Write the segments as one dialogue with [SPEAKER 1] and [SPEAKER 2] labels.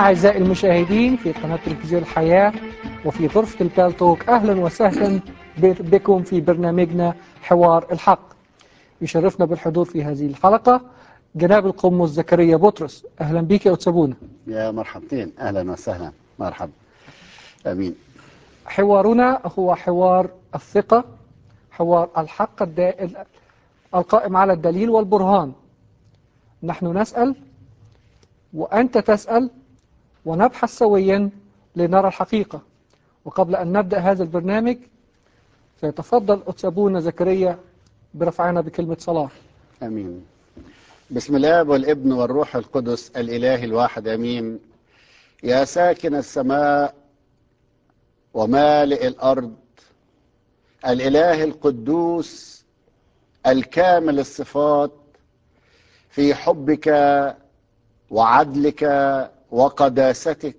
[SPEAKER 1] أعزائي المشاهدين في قناة تلفزيون الحياة وفي غرفة البالتوك أهلا وسهلا بكم في برنامجنا حوار الحق يشرفنا بالحضور في هذه الحلقة جناب القمص زكريا بطرس أهلا بك يا أتسابونا
[SPEAKER 2] يا مرحبتين أهلا وسهلا مرحبا أمين
[SPEAKER 1] حوارنا هو حوار الثقة حوار الحق الدائل القائم على الدليل والبرهان نحن نسأل وأنت تسأل ونبحث سويا لنرى الحقيقة وقبل أن نبدأ هذا البرنامج سيتفضل أتسابونا زكريا برفعنا بكلمة صلاة
[SPEAKER 2] أمين بسم الله والابن والروح القدس الإله الواحد أمين يا ساكن السماء ومالئ الأرض الإله القدوس الكامل الصفات في حبك وعدلك وقداستك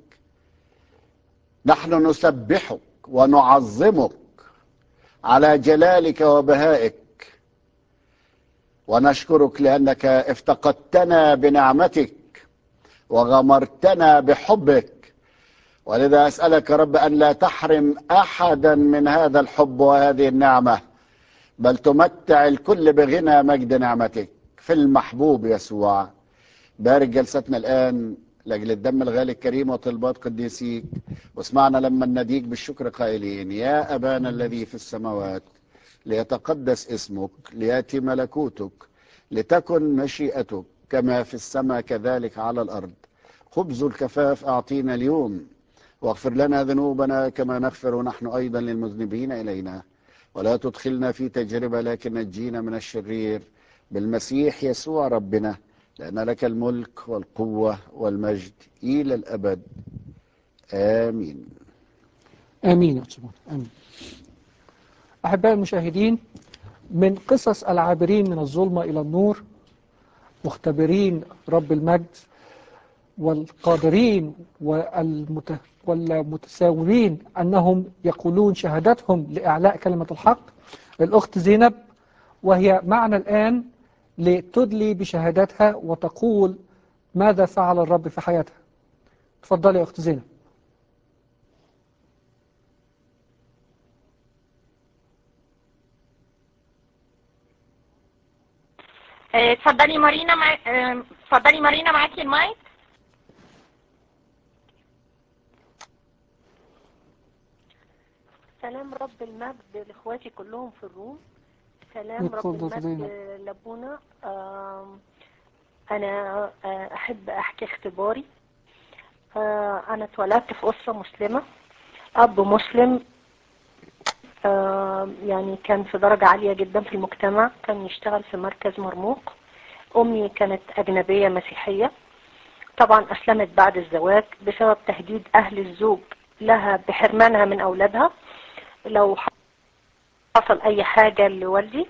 [SPEAKER 2] نحن نسبحك ونعظمك على جلالك وبهائك ونشكرك لأنك افتقدتنا بنعمتك وغمرتنا بحبك ولذا أسألك يا رب أن لا تحرم أحدا من هذا الحب وهذه النعمة بل تمتع الكل بغنى مجد نعمتك في المحبوب يسوع بارك جلستنا الآن لأجل الدم الغالي الكريم وطلبات قديسيك واسمعنا لما نديك بالشكر قائلين يا أبانا الذي في السماوات ليتقدس اسمك ليأتي ملكوتك لتكن مشيئتك كما في السماء كذلك على الأرض خبز الكفاف أعطينا اليوم واغفر لنا ذنوبنا كما نغفر نحن أيضا للمذنبين إلينا ولا تدخلنا في تجربة لكن نجينا من الشرير بالمسيح يسوع ربنا لأن لك الملك والقوة والمجد إلى الأبد آمين
[SPEAKER 1] آمين يا أتسابونا آمين أحبائي المشاهدين من قصص العابرين من الظلمة إلى النور مختبرين رب المجد والقادرين والمت... والمتساومين أنهم يقولون شهادتهم لإعلاء كلمة الحق الأخت زينب وهي معنا الآن لتدلي بشهادتها وتقول ماذا فعل الرب في حياتها تفضلي يا أخت زينب
[SPEAKER 3] اتفضلي مارينا مع... اتفضلي مارينا معاكي المايك سلام رب المجد لاخواتي كلهم في الروم سلام رب
[SPEAKER 1] اتفضل
[SPEAKER 3] المجد
[SPEAKER 1] زينب.
[SPEAKER 3] لابونا آم، انا آه، احب احكي اختباري آه، انا اتولدت في اسره مسلمه اب مسلم آه، يعني كان في درجة عالية جدا في المجتمع كان يشتغل في مركز مرموق أمي كانت أجنبية مسيحية طبعا أسلمت بعد الزواج بسبب تهديد أهل الزوج لها بحرمانها من أولادها لو حصل أي حاجة لوالدي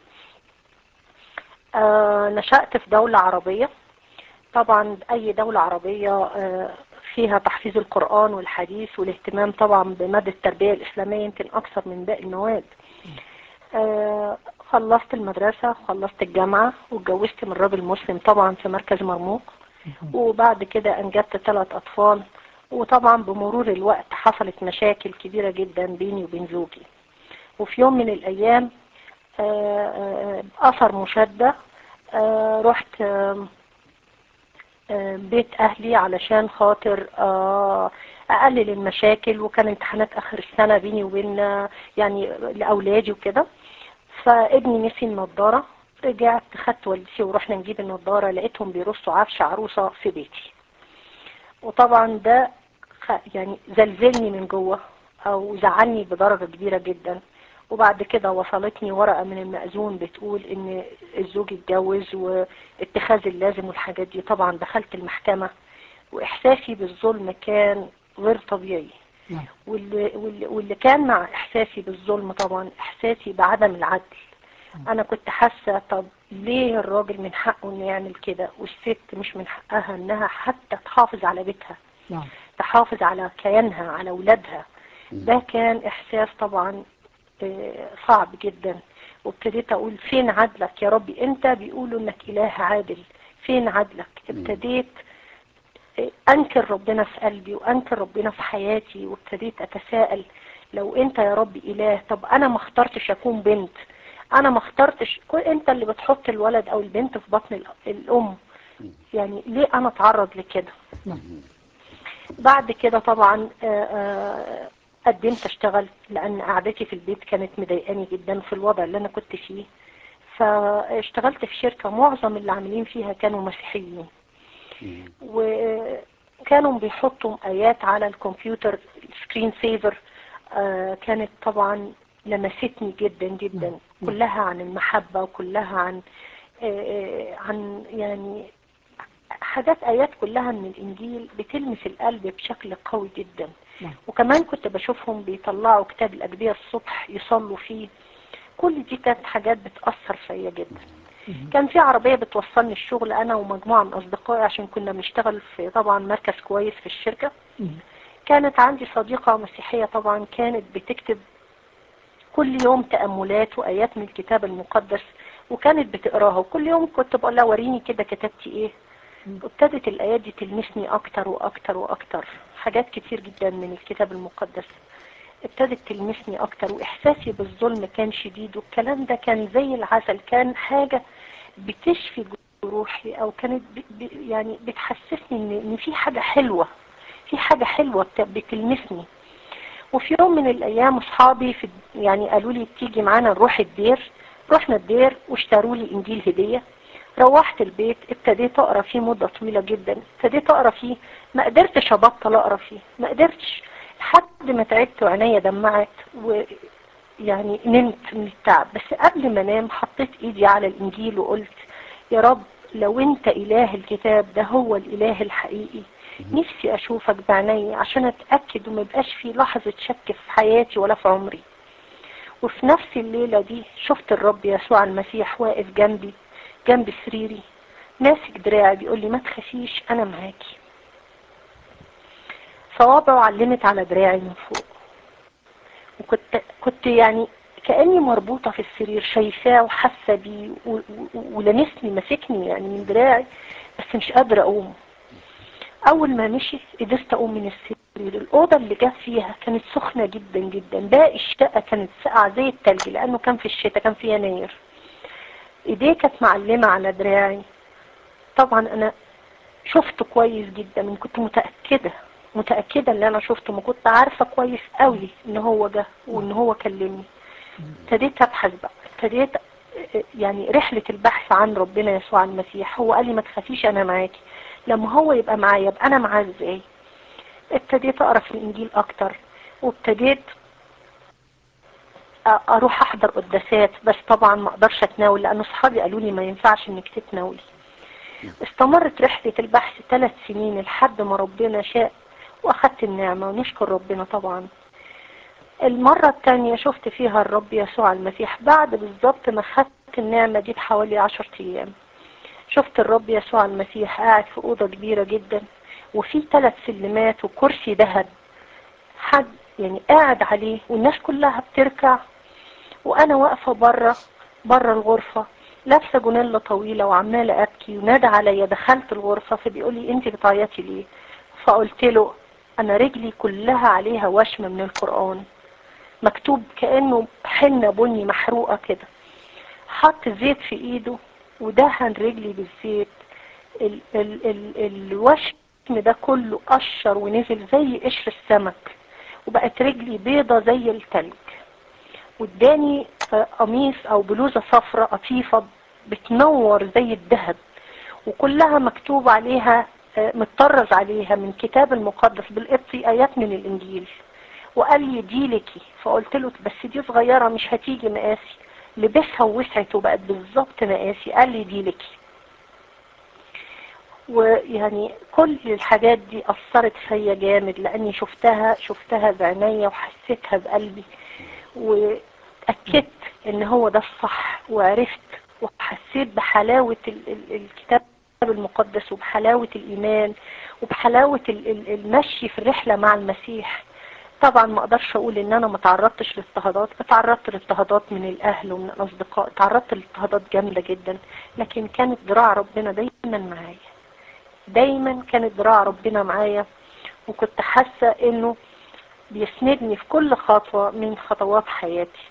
[SPEAKER 3] آه، نشأت في دولة عربية طبعا أي دولة عربية آه، فيها تحفيظ القرآن والحديث والاهتمام طبعا بمادة التربية الإسلامية يمكن أكثر من باقي المواد آه، خلصت المدرسة خلصت الجامعة واتجوزت من راجل مسلم طبعا في مركز مرموق وبعد كده أنجبت ثلاث أطفال وطبعا بمرور الوقت حصلت مشاكل كبيرة جدا بيني وبين زوجي وفي يوم من الأيام آه، آه، أثر مشادة آه، رحت آه، آه، بيت أهلي علشان خاطر آه، أقلل المشاكل وكان امتحانات آخر السنة بيني وبين آه، يعني لأولادي وكده فابني نسي النضارة رجعت خدت والدتي ورحنا نجيب النضارة لقيتهم بيرصوا عفش عروسة في بيتي وطبعا ده خ- يعني زلزلني من جوه او زعلني بدرجة كبيرة جدا وبعد كده وصلتني ورقة من المأذون بتقول ان الزوج اتجوز واتخاذ اللازم والحاجات دي طبعا دخلت المحكمة واحساسي بالظلم كان غير طبيعي
[SPEAKER 1] نعم.
[SPEAKER 3] واللي, واللي, واللي كان مع احساسي بالظلم طبعا احساسي بعدم العدل انا كنت حاسة طب ليه الراجل من حقه انه يعمل كده والست مش من حقها انها حتى تحافظ على بيتها
[SPEAKER 1] نعم
[SPEAKER 3] تحافظ على كيانها على اولادها ده كان احساس طبعا آه، صعب جدا وابتديت اقول فين عدلك يا ربي انت بيقولوا انك اله عادل فين عدلك ابتديت انكر ربنا في قلبي وانكر ربنا في حياتي وابتديت اتساءل لو انت يا رب اله طب انا ما اخترتش اكون بنت انا ما اخترتش كل انت اللي بتحط الولد او البنت في بطن الأ- الام يعني ليه انا اتعرض لكده
[SPEAKER 1] نعم.
[SPEAKER 3] بعد كده طبعا آه، آه، قدمت اشتغل لان قعدتي في البيت كانت مضايقاني جدا في الوضع اللي انا كنت فيه فاشتغلت في شركة معظم اللي عاملين فيها كانوا مسيحيين وكانوا بيحطوا آيات على الكمبيوتر سكرين سيفر كانت طبعا لمستني جدا جدا كلها عن المحبة وكلها عن آه، آه، عن يعني حاجات آيات كلها من الإنجيل بتلمس القلب بشكل قوي جدا
[SPEAKER 1] نعم.
[SPEAKER 3] وكمان كنت بشوفهم بيطلعوا كتاب الأجبية الصبح يصلوا فيه كل دي كانت حاجات بتأثر فيا جدا كان في عربية بتوصلني الشغل أنا ومجموعة من أصدقائي عشان كنا بنشتغل في طبعا مركز كويس في الشركة
[SPEAKER 1] مم.
[SPEAKER 3] كانت عندي صديقة مسيحية طبعا كانت بتكتب كل يوم تأملات وآيات من الكتاب المقدس وكانت بتقراها وكل يوم كنت بقول لها وريني كده كتبتي ايه ابتدت الآيات دي تلمسني أكتر وأكتر وأكتر حاجات كتير جدا من الكتاب المقدس ابتدت تلمسني أكتر وإحساسي بالظلم كان شديد والكلام ده كان زي العسل كان حاجة بتشفي جروحي أو كانت ب... ب... يعني بتحسسني إن... إن في حاجة حلوة في حاجة حلوة بت... بتلمسني وفي يوم من الأيام أصحابي في يعني قالوا لي تيجي معانا نروح الدير رحنا الدير واشتروا لي إنجيل هدية روحت البيت ابتديت اقرا فيه مدة طويلة جدا ابتديت اقرا فيه ما قدرتش ابطل اقرا فيه ما قدرتش لحد ما تعبت وعينيا دمعت ويعني نمت من التعب بس قبل ما انام حطيت ايدي على الانجيل وقلت يا رب لو انت اله الكتاب ده هو الاله الحقيقي نفسي اشوفك بعيني عشان اتاكد وما يبقاش في لحظة شك في حياتي ولا في عمري وفي نفس الليلة دي شفت الرب يسوع المسيح واقف جنبي جنب سريري ماسك دراعي بيقول لي ما تخافيش انا معاكي صوابعه علمت على دراعي من فوق وكنت كنت يعني كاني مربوطه في السرير شايفاه وحاسه بيه و- و- ولمسني ماسكني يعني من دراعي بس مش قادره اقوم اول ما مشي قدرت اقوم من السرير الاوضه اللي جه فيها كانت سخنه جدا جدا باقي الشقه كانت ساقعه زي التلج لانه كان في الشتاء كان في يناير ايديه كانت معلمة على دراعي طبعا انا شفته كويس جدا وكنت متأكدة متأكدة ان انا شفته ما كنت عارفة كويس قوي ان هو جه وان هو كلمني ابتديت ابحث بقى ابتديت يعني رحلة البحث عن ربنا يسوع المسيح هو قال لي ما تخافيش انا معاكي لما هو يبقى معايا يبقى انا معاه ازاي ابتديت اقرا في الانجيل اكتر وابتديت اروح احضر قداسات بس طبعا ما اقدرش اتناول لان اصحابي قالوا لي ما ينفعش انك تتناولي استمرت رحلة البحث ثلاث سنين لحد ما ربنا شاء واخدت النعمة ونشكر ربنا طبعا المرة التانية شفت فيها الرب يسوع المسيح بعد بالظبط ما خدت النعمة دي بحوالي عشر ايام شفت الرب يسوع المسيح قاعد في اوضة كبيرة جدا وفي ثلاث سلمات وكرسي ذهب حد يعني قاعد عليه والناس كلها بتركع وانا واقفة بره بره الغرفة لابسة جنيلة طويلة وعمالة ابكي ونادى عليا دخلت الغرفة فبيقول لي انت بتعيطي ليه فقلت له انا رجلي كلها عليها وشم من القرآن مكتوب كأنه حنة بني محروقة كده حط زيت في ايده ودهن رجلي بالزيت ال ال ال الوشم ده كله قشر ونزل زي قشر السمك وبقت رجلي بيضة زي التلج واداني قميص او بلوزة صفراء قطيفة بتنور زي الذهب وكلها مكتوب عليها متطرز عليها من كتاب المقدس بالقبطي ايات من الانجيل وقال لي دي لكي فقلت له بس دي صغيرة مش هتيجي مقاسي لبسها ووسعت وبقت بالظبط مقاسي قال لي دي لكي ويعني كل الحاجات دي اثرت فيا جامد لاني شفتها شفتها بعينيا وحسيتها بقلبي واتاكدت ان هو ده الصح وعرفت وحسيت بحلاوة ال ال الكتاب المقدس وبحلاوة الايمان وبحلاوة ال المشي في الرحلة مع المسيح طبعا ما اقدرش اقول ان انا ما تعرضتش لاضطهادات اتعرضت لاضطهادات من الاهل ومن الاصدقاء تعرضت لاضطهادات جامدة جدا لكن كانت ذراع ربنا دايما معايا دايما كانت ذراع ربنا معايا وكنت حاسة انه بيسندني في كل خطوة من خطوات حياتي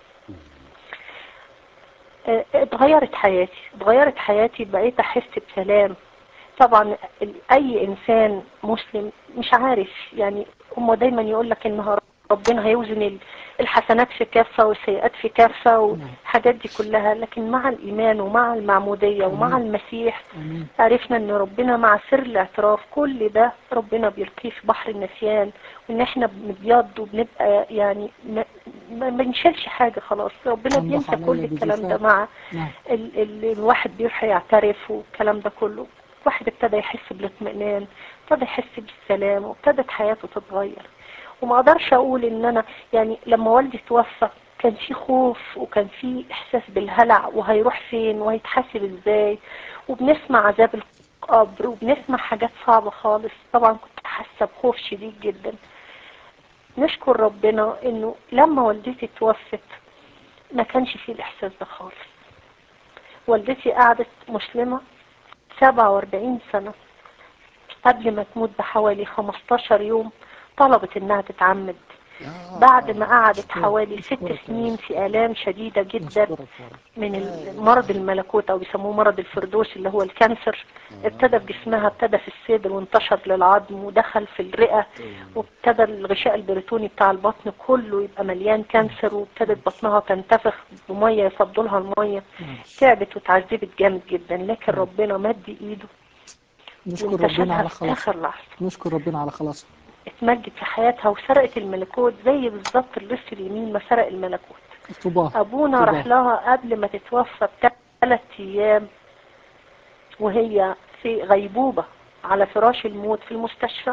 [SPEAKER 3] آه، اتغيرت حياتي اتغيرت حياتي بقيت احس بسلام طبعا ال- اي انسان مسلم مش عارف يعني هم دايما يقول لك ان ربنا هيوزن ال- الحسنات في كافة والسيئات في كافة والحاجات دي كلها لكن مع الايمان ومع المعمودية ومع
[SPEAKER 1] آمين.
[SPEAKER 3] المسيح
[SPEAKER 1] امين
[SPEAKER 3] عرفنا ان ربنا مع سر الاعتراف كل ده ربنا بيلقيه في بحر النسيان وان احنا بنبيض وبنبقى يعني ما, ما ما بنشيلش حاجة خلاص ربنا
[SPEAKER 1] أنضح
[SPEAKER 3] بينسى
[SPEAKER 1] علي
[SPEAKER 3] كل الكلام ده
[SPEAKER 1] بجفاف.
[SPEAKER 3] مع
[SPEAKER 1] نعم
[SPEAKER 3] ال ال الواحد بيروح يعترف والكلام ده كله الواحد ابتدى يحس بالاطمئنان ابتدى يحس بالسلام وابتدت حياته تتغير وما اقدرش اقول ان انا يعني لما والدي توفى كان في خوف وكان في احساس بالهلع وهيروح فين وهيتحاسب ازاي وبنسمع عذاب القبر وبنسمع حاجات صعبة خالص طبعا كنت حاسة بخوف شديد جدا نشكر ربنا انه لما والدتي توفت ما كانش فيه الاحساس ده خالص والدتي قعدت مسلمة 47 سنة قبل ما تموت بحوالي 15 يوم طلبت انها تتعمد بعد ما قعدت حوالي ست سنين في آلام شديدة جدا
[SPEAKER 1] نشكرك يا رب
[SPEAKER 3] من مرض الملكوت او بيسموه مرض الفردوس اللي هو الكانسر ابتدى في جسمها ابتدى في الصدر وانتشر للعظم ودخل في الرئة وابتدى الغشاء البريتوني بتاع البطن كله يبقى مليان كانسر وابتدت بطنها تنتفخ بمية يفضوا لها المية
[SPEAKER 1] نعم.
[SPEAKER 3] تعبت وتعذبت جامد جدا لكن ربنا مد ايده
[SPEAKER 1] نشكر ربنا
[SPEAKER 3] وانتشلها
[SPEAKER 1] على
[SPEAKER 3] في
[SPEAKER 1] خلاصه
[SPEAKER 3] اخر لحظة
[SPEAKER 1] نشكر ربنا على خلاصه
[SPEAKER 3] اتمجد في حياتها وسرقت الملكوت زي بالظبط اللص اليمين ما سرق الملكوت
[SPEAKER 1] طوباه
[SPEAKER 3] ابونا
[SPEAKER 1] طبعا.
[SPEAKER 3] راح لها قبل ما تتوفى بثلاث ايام وهي في غيبوبة على فراش الموت في المستشفى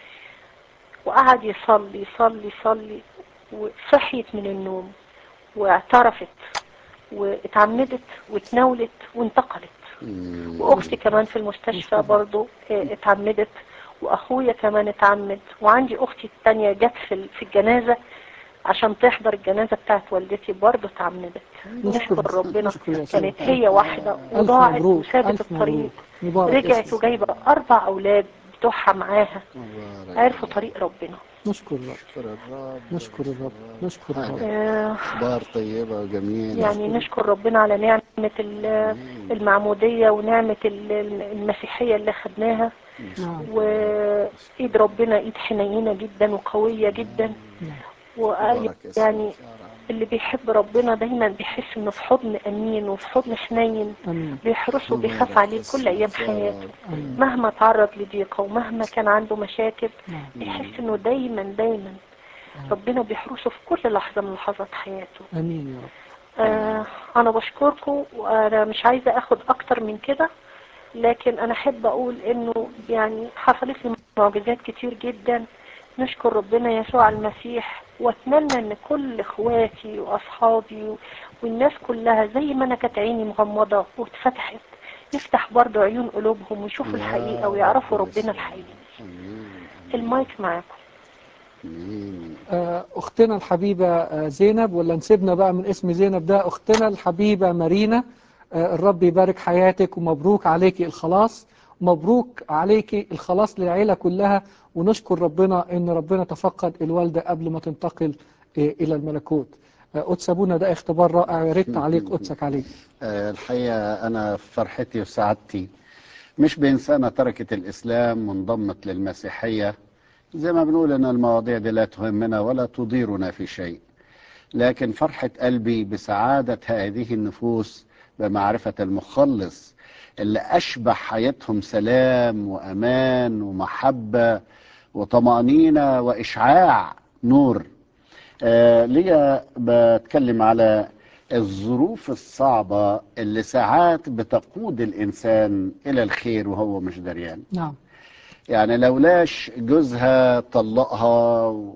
[SPEAKER 3] وقعد يصلي يصلي يصلي وصحيت من النوم واعترفت واتعمدت واتناولت وانتقلت واختي كمان في المستشفى برضو اه، اتعمدت واخويا كمان اتعمد وعندي اختي التانية جت في ال- في الجنازة عشان تحضر الجنازة بتاعت والدتي برضو اتعمدت نشكر ربنا
[SPEAKER 1] نشكر يسوع.
[SPEAKER 3] كانت هي واحدة
[SPEAKER 1] ألف
[SPEAKER 3] وضاعت
[SPEAKER 1] مبروك
[SPEAKER 3] وسابت
[SPEAKER 1] ألف
[SPEAKER 3] الطريق
[SPEAKER 1] مبروك مبارك
[SPEAKER 3] رجعت
[SPEAKER 1] اسمك.
[SPEAKER 3] وجايبة أربع أولاد بتوعها معاها عرفوا طريق ربنا
[SPEAKER 1] نشكر الرب
[SPEAKER 2] نشكر الرب
[SPEAKER 1] نشكر الرب نشكر الرب
[SPEAKER 3] آه،
[SPEAKER 2] اخبار طيبه وجميله
[SPEAKER 3] يعني نشكر ربنا على نعمة ال- المعمودية ونعمة ال- المسيحية اللي خدناها
[SPEAKER 1] نعم
[SPEAKER 3] وإيد ربنا إيد حنينة جدا وقوية جدا
[SPEAKER 1] نعم.
[SPEAKER 2] مبارك اسمك
[SPEAKER 3] يعني
[SPEAKER 2] يا رب.
[SPEAKER 3] اللي بيحب ربنا دايما بيحس انه في حضن امين وفي حضن حنين
[SPEAKER 1] امين
[SPEAKER 3] بيحرسه وبيخاف
[SPEAKER 2] مبارك
[SPEAKER 3] عليه كل
[SPEAKER 2] اسمك
[SPEAKER 3] ايام
[SPEAKER 2] يا
[SPEAKER 3] حياته
[SPEAKER 2] رب.
[SPEAKER 1] امين
[SPEAKER 3] مهما تعرض لضيقة ومهما كان عنده مشاكل
[SPEAKER 1] نعم
[SPEAKER 3] بيحس انه دايما دايما ربنا بيحرسه في كل لحظة من لحظات حياته
[SPEAKER 1] امين يا رب
[SPEAKER 3] آه انا بشكركم وانا مش عايزة اخد اكتر من كده لكن انا احب اقول انه يعني حصلت لي معجزات كتير جدا نشكر ربنا يسوع المسيح واتمنى ان كل اخواتي واصحابي و- والناس كلها زي ما انا كانت عيني مغمضة واتفتحت يفتح برضو عيون قلوبهم ويشوفوا
[SPEAKER 2] يا
[SPEAKER 3] الحقيقة ويعرفوا
[SPEAKER 2] رب
[SPEAKER 3] ربنا
[SPEAKER 2] يسوع.
[SPEAKER 3] الحقيقي
[SPEAKER 2] امين
[SPEAKER 3] المايك معاكم
[SPEAKER 2] امين
[SPEAKER 1] آه، أختنا الحبيبة آه، زينب ولا نسيبنا بقى من اسم زينب ده أختنا الحبيبة مارينا آه، الرب يبارك حياتك ومبروك عليك الخلاص مبروك عليك الخلاص للعيلة كلها ونشكر ربنا ان ربنا تفقد الوالدة قبل ما تنتقل آه، الى الملكوت آه، قدس ابونا ده اختبار رائع يا ريت تعليق قدسك عليه
[SPEAKER 2] آه، الحقيقة أنا فرحتي وسعادتي مش بإنسانة تركت الإسلام وانضمت للمسيحية زي ما بنقول أن المواضيع دي لا تهمنا ولا تضيرنا في شيء لكن فرحة قلبي بسعادة هذه النفوس بمعرفة المخلص اللي أشبه حياتهم سلام وأمان ومحبة وطمأنينة وإشعاع نور آه ليا بتكلم على الظروف الصعبة اللي ساعات بتقود الإنسان إلى الخير وهو مش دريان
[SPEAKER 1] نعم
[SPEAKER 2] يعني لولاش جوزها طلقها و...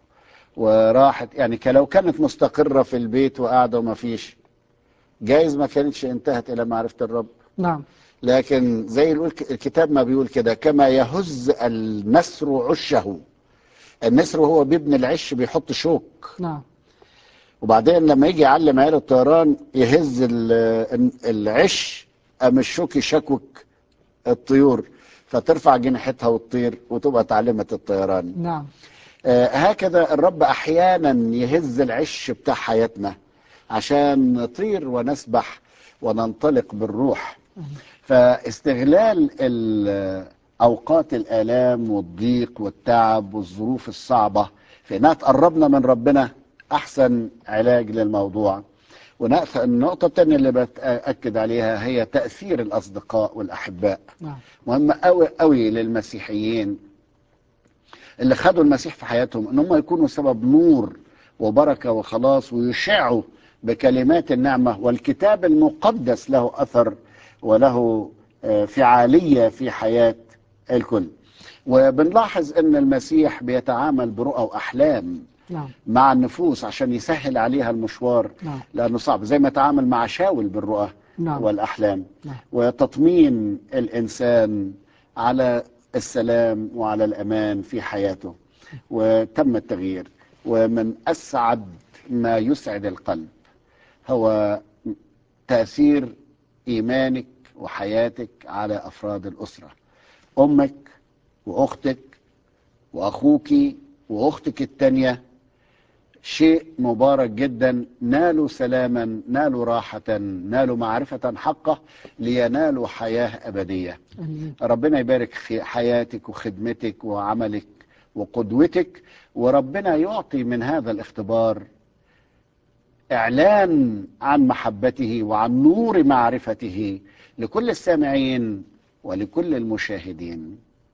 [SPEAKER 2] وراحت يعني ك- لو كانت مستقرة في البيت وقاعدة وما فيش جايز ما كانتش انتهت إلى معرفة الرب
[SPEAKER 1] نعم
[SPEAKER 2] لكن زي الول- الكتاب ما بيقول كده كما يهز النسر عشه النسر وهو بيبني العش بيحط شوك
[SPEAKER 1] نعم
[SPEAKER 2] وبعدين لما يجي يعلم عيال الطيران يهز ال- العش قام الشوك يشكوك الطيور فترفع جناحتها وتطير وتبقى تعلمة الطيران
[SPEAKER 1] نعم
[SPEAKER 2] آه، هكذا الرب احيانا يهز العش بتاع حياتنا عشان نطير ونسبح وننطلق بالروح فاستغلال ال- اوقات الالام والضيق والتعب والظروف الصعبه في انها تقربنا من ربنا احسن علاج للموضوع ونقطة- النقطة الثانية اللي بتأكد عليها هي تأثير الأصدقاء والأحباء
[SPEAKER 1] نعم
[SPEAKER 2] مهمة قوي قوي للمسيحيين اللي خدوا المسيح في حياتهم ان هم يكونوا سبب نور وبركة وخلاص ويشعوا بكلمات النعمة والكتاب المقدس له أثر وله آه، فعالية في حياة الكل وبنلاحظ ان المسيح بيتعامل برؤى وأحلام
[SPEAKER 1] نعم
[SPEAKER 2] مع النفوس عشان يسهل عليها المشوار
[SPEAKER 1] نعم
[SPEAKER 2] لأنه صعب زي ما تعامل مع شاول بالرؤى
[SPEAKER 1] نعم
[SPEAKER 2] والأحلام
[SPEAKER 1] نعم
[SPEAKER 2] وتطمين الإنسان على السلام وعلى الأمان في حياته وتم التغيير ومن أسعد ما يسعد القلب هو تأثير إيمانك وحياتك على أفراد الأسرة أمك وأختك وأخوك وأختك التانية شيء مبارك جدا نالوا سلاما نالوا راحة نالوا معرفة حقه لينالوا حياة أبدية
[SPEAKER 1] آمين
[SPEAKER 2] ربنا يبارك في حياتك وخدمتك وعملك وقدوتك وربنا يعطي من هذا الاختبار إعلان عن محبته وعن نور معرفته لكل السامعين ولكل المشاهدين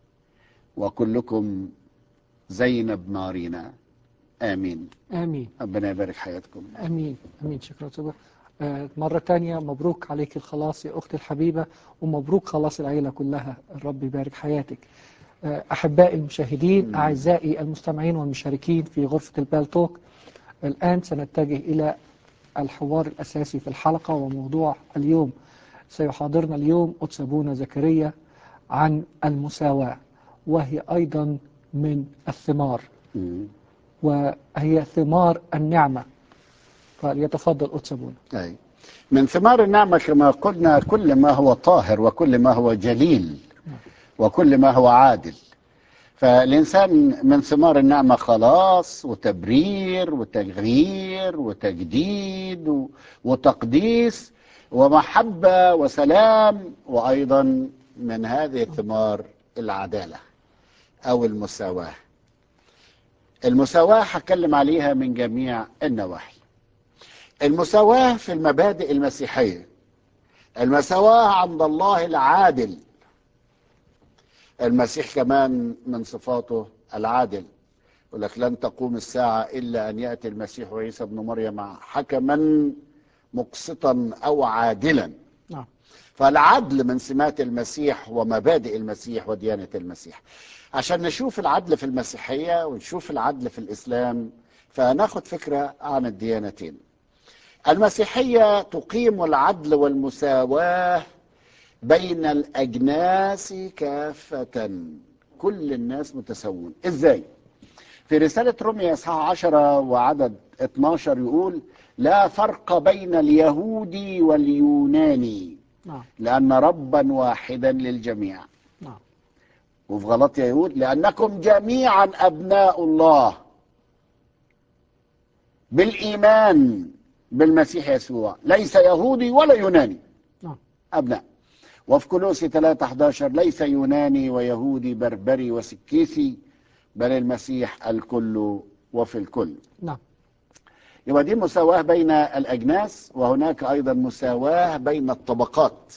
[SPEAKER 2] وكلكم زينب نارينا آمين
[SPEAKER 1] آمين
[SPEAKER 2] ربنا يبارك حياتكم
[SPEAKER 1] امين امين شكرا صبح آه، مرة تانية مبروك عليك الخلاص يا أختي الحبيبة ومبروك خلاص العيلة كلها الرب يبارك حياتك آه، أحبائي المشاهدين أعزائي المستمعين والمشاركين في غرفة البالتوك الآن سنتجه إلى الحوار الأساسي في الحلقة وموضوع اليوم سيحاضرنا اليوم قدس أبونا زكريا عن المساواة وهي أيضا من الثمار
[SPEAKER 2] مم.
[SPEAKER 1] وهي ثمار النعمة فليتفضل قدس أبونا
[SPEAKER 2] أي. من ثمار النعمة كما قلنا كل ما هو طاهر وكل ما هو جليل وكل ما هو عادل فالإنسان من ثمار النعمة خلاص وتبرير وتغيير وتجديد و- وتقديس ومحبة وسلام وأيضا من هذه الثمار العدالة أو المساواة المساواة هتكلم عليها من جميع النواحي المساواة في المبادئ المسيحية المساواة عند الله العادل المسيح كمان من صفاته العادل يقول لك لن تقوم الساعة إلا أن يأتي المسيح عيسى ابن مريم حكما مقسطا أو عادلا
[SPEAKER 1] نعم
[SPEAKER 2] فالعدل من سمات المسيح ومبادئ المسيح وديانة المسيح عشان نشوف العدل في المسيحية ونشوف العدل في الإسلام فناخد فكرة عن الديانتين المسيحية تقيم العدل والمساواة بين الأجناس كافة كل الناس متساوون إزاي؟ في رسالة رومية إصحاح 10 وعدد 12 يقول لا فرق بين اليهودي واليوناني
[SPEAKER 1] نعم
[SPEAKER 2] لأن ربا واحدا للجميع
[SPEAKER 1] نعم
[SPEAKER 2] وفي غلطية يقول لأنكم جميعا أبناء الله بالإيمان بالمسيح يسوع ليس يهودي ولا يوناني
[SPEAKER 1] نعم
[SPEAKER 2] أبناء وفي كولوسي 3 11 ليس يوناني ويهودي بربري وسكيسي بل المسيح الكل وفي الكل
[SPEAKER 1] نعم
[SPEAKER 2] يبقى دي مساواة بين الأجناس وهناك أيضا مساواة بين الطبقات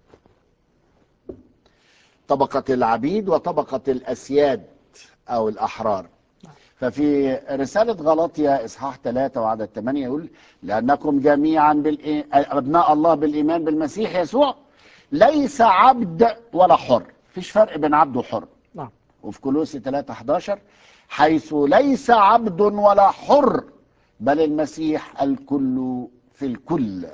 [SPEAKER 2] طبقة العبيد وطبقة الأسياد أو الأحرار ففي رسالة غلطية إصحاح 3 وعدد 8 يقول لأنكم جميعا بالإي... أبناء الله بالإيمان بالمسيح يسوع ليس عبد ولا حر فيش فرق بين عبد وحر
[SPEAKER 1] نعم
[SPEAKER 2] وفي كولوسي 3 11 حيث ليس عبد ولا حر بل المسيح الكل في الكل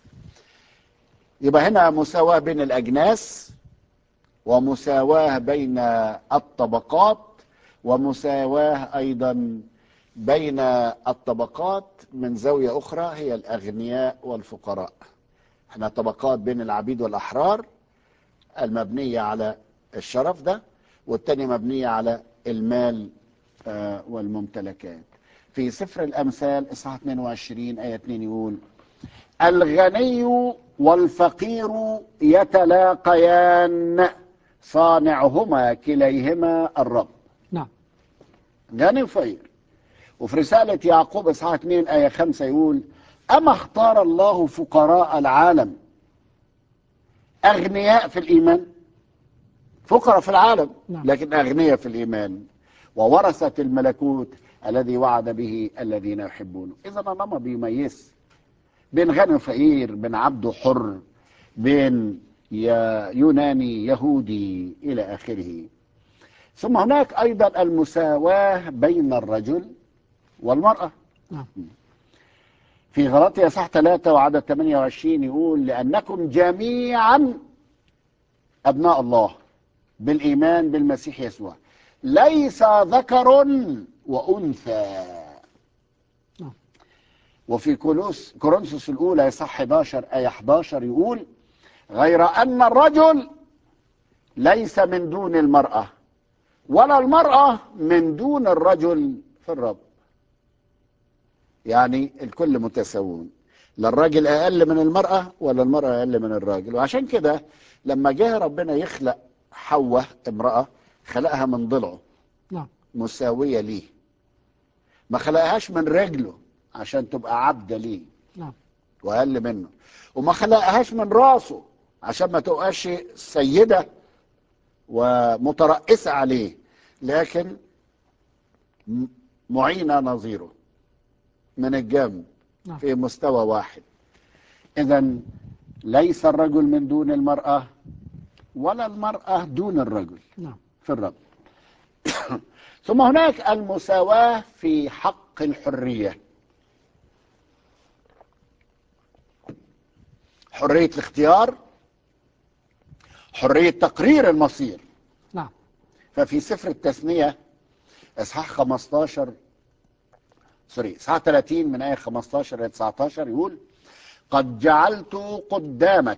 [SPEAKER 2] يبقى هنا مساواة بين الأجناس ومساواة بين الطبقات ومساواة أيضا بين الطبقات من زاوية أخرى هي الأغنياء والفقراء احنا طبقات بين العبيد والأحرار المبنية على الشرف ده والتانية مبنية على المال آه، والممتلكات في سفر الأمثال إصحاح 22 آية 2 يقول الغني والفقير يتلاقيان صانعهما كليهما الرب
[SPEAKER 1] نعم
[SPEAKER 2] غني وفقير وفي رسالة يعقوب إصحاح 2 آية 5 يقول أما اختار الله فقراء العالم أغنياء في الإيمان فقراء في العالم
[SPEAKER 1] نعم.
[SPEAKER 2] لكن أغنياء في الإيمان وورثة الملكوت الذي وعد به الذين يحبونه إذا الله ما بيميز بين غني وفقير بين عبد وحر بين يا- يوناني يهودي إلى آخره ثم هناك أيضا المساواة بين الرجل والمرأة
[SPEAKER 1] نعم
[SPEAKER 2] في غلطية صح 3 وعدد 28 يقول لأنكم جميعا أبناء الله بالإيمان بالمسيح يسوع ليس ذكر وأنثى
[SPEAKER 1] نعم.
[SPEAKER 2] وفي كولوس كورنثوس الأولى صح 11 آية 11 يقول غير أن الرجل ليس من دون المرأة ولا المرأة من دون الرجل في الرب يعني الكل متساوون لا الراجل اقل من المراه ولا المراه اقل من الراجل وعشان كده لما جه ربنا يخلق حواء امراه خلقها من ضلعه
[SPEAKER 1] نعم
[SPEAKER 2] مساويه ليه ما خلقهاش من رجله عشان تبقى عبده ليه
[SPEAKER 1] نعم
[SPEAKER 2] واقل منه وما خلقهاش من راسه عشان ما تبقاش سيده ومترأسه عليه لكن م- معينه نظيره من الجنب
[SPEAKER 1] نعم.
[SPEAKER 2] في مستوى واحد اذا ليس الرجل من دون المراه ولا المراه دون الرجل
[SPEAKER 1] نعم
[SPEAKER 2] في الرب ثم هناك المساواة في حق الحرية حرية الاختيار حرية تقرير المصير
[SPEAKER 1] نعم
[SPEAKER 2] ففي سفر التثنية اصحاح 15 سوري اصحاح 30 من آية 15 إلى 19 يقول قد جعلت قدامك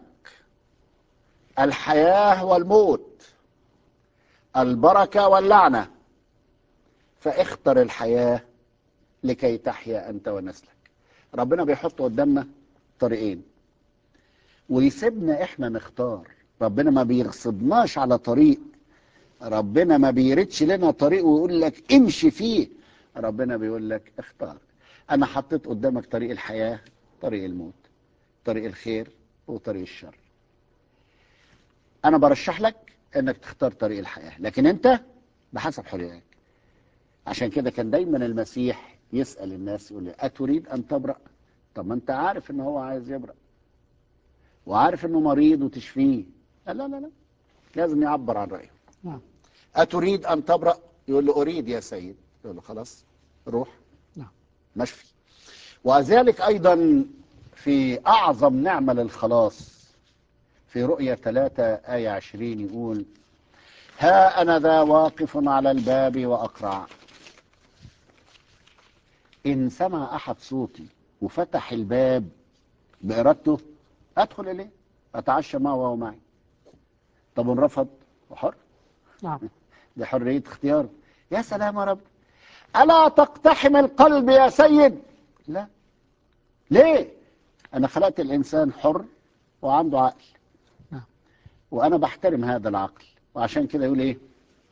[SPEAKER 2] الحياة والموت البركة واللعنة فاختر الحياة لكي تحيا أنت ونسلك ربنا بيحط قدامنا طريقين ويسيبنا احنا نختار ربنا ما بيغصبناش على طريق ربنا ما بيردش لنا طريق ويقول لك امشي فيه ربنا بيقول لك اختار انا حطيت قدامك طريق الحياة طريق الموت طريق الخير وطريق الشر انا برشح لك انك تختار طريق الحياة لكن انت بحسب حريتك عشان كده كان دايما المسيح يسأل الناس يقول لي أتريد أن تبرأ طب ما أنت عارف إن هو عايز يبرأ وعارف إنه مريض وتشفيه لا لا لا لا لازم يعبر عن رأيه
[SPEAKER 1] نعم
[SPEAKER 2] أتريد أن تبرأ يقول له أريد يا سيد يقول له خلاص روح
[SPEAKER 1] نعم
[SPEAKER 2] مشفي وذلك أيضا في أعظم نعمة للخلاص في رؤية 3 آية 20 يقول ها أنا ذا واقف على الباب وأقرع إن سمع أحد صوتي وفتح الباب بإرادته أدخل إليه أتعشى معه وهو معي طب إن رفض وحر
[SPEAKER 1] نعم
[SPEAKER 2] دي حرية اختيار يا سلام يا رب ألا تقتحم القلب يا سيد لا ليه أنا خلقت الإنسان حر وعنده عقل
[SPEAKER 1] نعم.
[SPEAKER 2] وأنا بحترم هذا العقل وعشان كده يقول إيه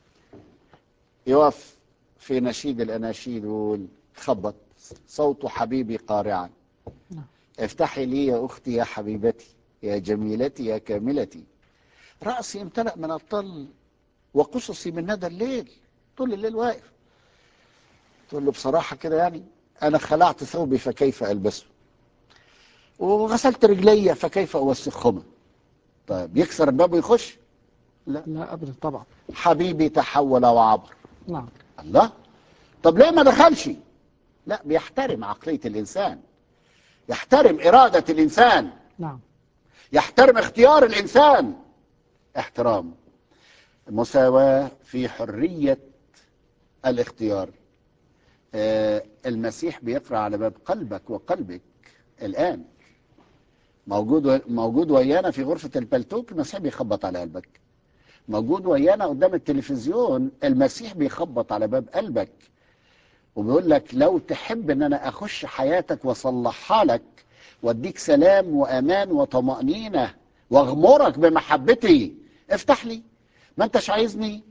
[SPEAKER 2] يقف في نشيد الأناشيد ويقول خبط صوت حبيبي قارعا
[SPEAKER 1] نعم.
[SPEAKER 2] افتحي لي يا أختي يا حبيبتي يا جميلتي يا كاملتي رأسي امتلأ من الطل وقصصي من ندى الليل طول الليل واقف تقول له بصراحة كده يعني أنا خلعت ثوبي فكيف ألبسه وغسلت رجلي فكيف أوسخهما طيب يكسر الباب ويخش لا
[SPEAKER 1] لا أبدا طبعا
[SPEAKER 2] حبيبي تحول وعبر
[SPEAKER 1] نعم
[SPEAKER 2] الله طب ليه ما دخلش لا بيحترم عقلية الإنسان يحترم إرادة الإنسان
[SPEAKER 1] نعم
[SPEAKER 2] يحترم اختيار الإنسان احترام مساواة في حرية الاختيار آه، المسيح بيقرأ على باب قلبك وقلبك الآن موجود موجود ويانا في غرفة البلتوك المسيح بيخبط على قلبك موجود ويانا قدام التلفزيون المسيح بيخبط على باب قلبك وبيقول لك لو تحب ان انا اخش حياتك واصلحها لك واديك سلام وامان وطمأنينة واغمرك بمحبتي افتح لي ما انتش عايزني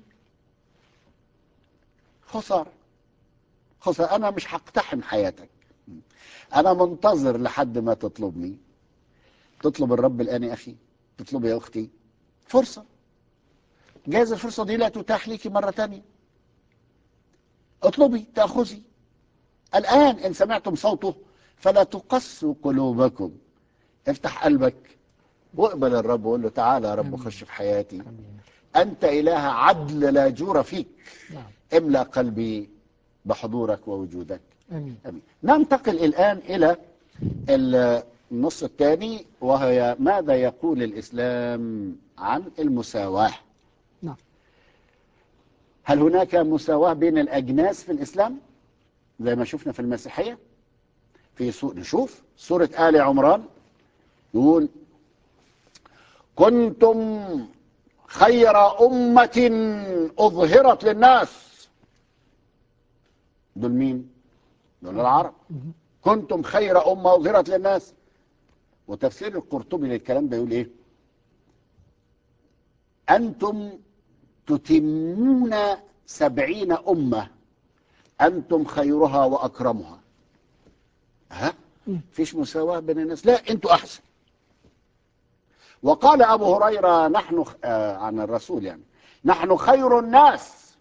[SPEAKER 2] خسارة خسارة انا مش هقتحم حياتك انا منتظر لحد ما تطلبني تطلب الرب الان يا اخي تطلب يا اختي فرصة جايز الفرصة دي لا تتاح لك مرة تانية اطلبي تأخذي الآن إن سمعتم صوته فلا تقسوا قلوبكم افتح قلبك واقبل الرب وقول له تعالى يا رب
[SPEAKER 1] آمين.
[SPEAKER 2] خش في حياتي
[SPEAKER 1] امين
[SPEAKER 2] أنت إله عدل لا جور فيك
[SPEAKER 1] نعم
[SPEAKER 2] املأ قلبي بحضورك ووجودك
[SPEAKER 1] امين
[SPEAKER 2] أمين. ننتقل الآن إلى النص الثاني وهي ماذا يقول الإسلام عن المساواة
[SPEAKER 1] نعم
[SPEAKER 2] هل هناك مساواة بين الأجناس في الإسلام زي ما شفنا في المسيحية في سو... نشوف سورة آل عمران يقول كنتم خير أمة أظهرت للناس دول مين؟ دول العرب
[SPEAKER 1] مهم.
[SPEAKER 2] كنتم خير أمة أظهرت للناس وتفسير القرطبي للكلام ده يقول إيه أنتم تتمون سبعين أمة أنتم خيرها وأكرمها ها
[SPEAKER 1] مم.
[SPEAKER 2] فيش مساواة بين الناس لا أنتوا أحسن وقال أبو هريرة نحن آه عن الرسول يعني نحن خير الناس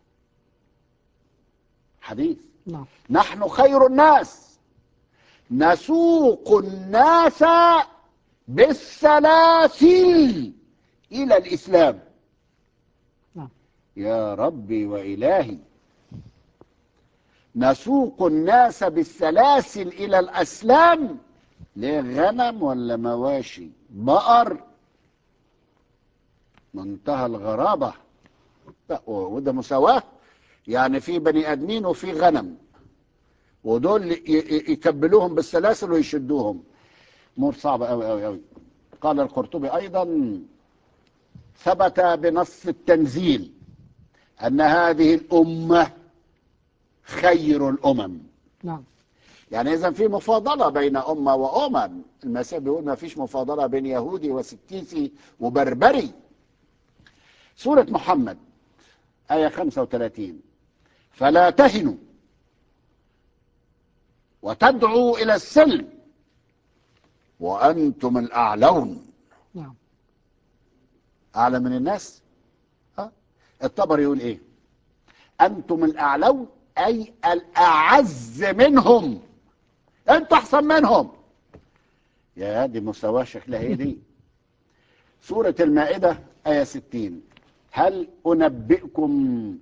[SPEAKER 2] حديث
[SPEAKER 1] نعم
[SPEAKER 2] نحن خير الناس نسوق الناس بالسلاسل إلى الإسلام
[SPEAKER 1] نعم
[SPEAKER 2] يا ربي وإلهي نسوق الناس بالسلاسل إلى الأسلام ليه غنم ولا مواشي بقر منتهى الغرابة لا وده مساواة يعني في بني آدمين وفي غنم ودول ي- ي- يكبلوهم بالسلاسل ويشدوهم امور صعبه قوي قوي قوي قال القرطبي ايضا ثبت بنص التنزيل ان هذه الامه خير الامم
[SPEAKER 1] نعم
[SPEAKER 2] يعني اذا في مفاضله بين امه وامم المسيح بيقول ما فيش مفاضله بين يهودي وسكيسي وبربري سوره محمد ايه 35 فلا تهنوا وتدعوا الى السلم وانتم الاعلون
[SPEAKER 1] نعم
[SPEAKER 2] اعلى من الناس ها الطبري يقول ايه انتم الاعلون اي الاعز منهم انتوا احسن منهم يا دي مساواه شكلها ايه دي سوره المائده ايه 60 هل انبئكم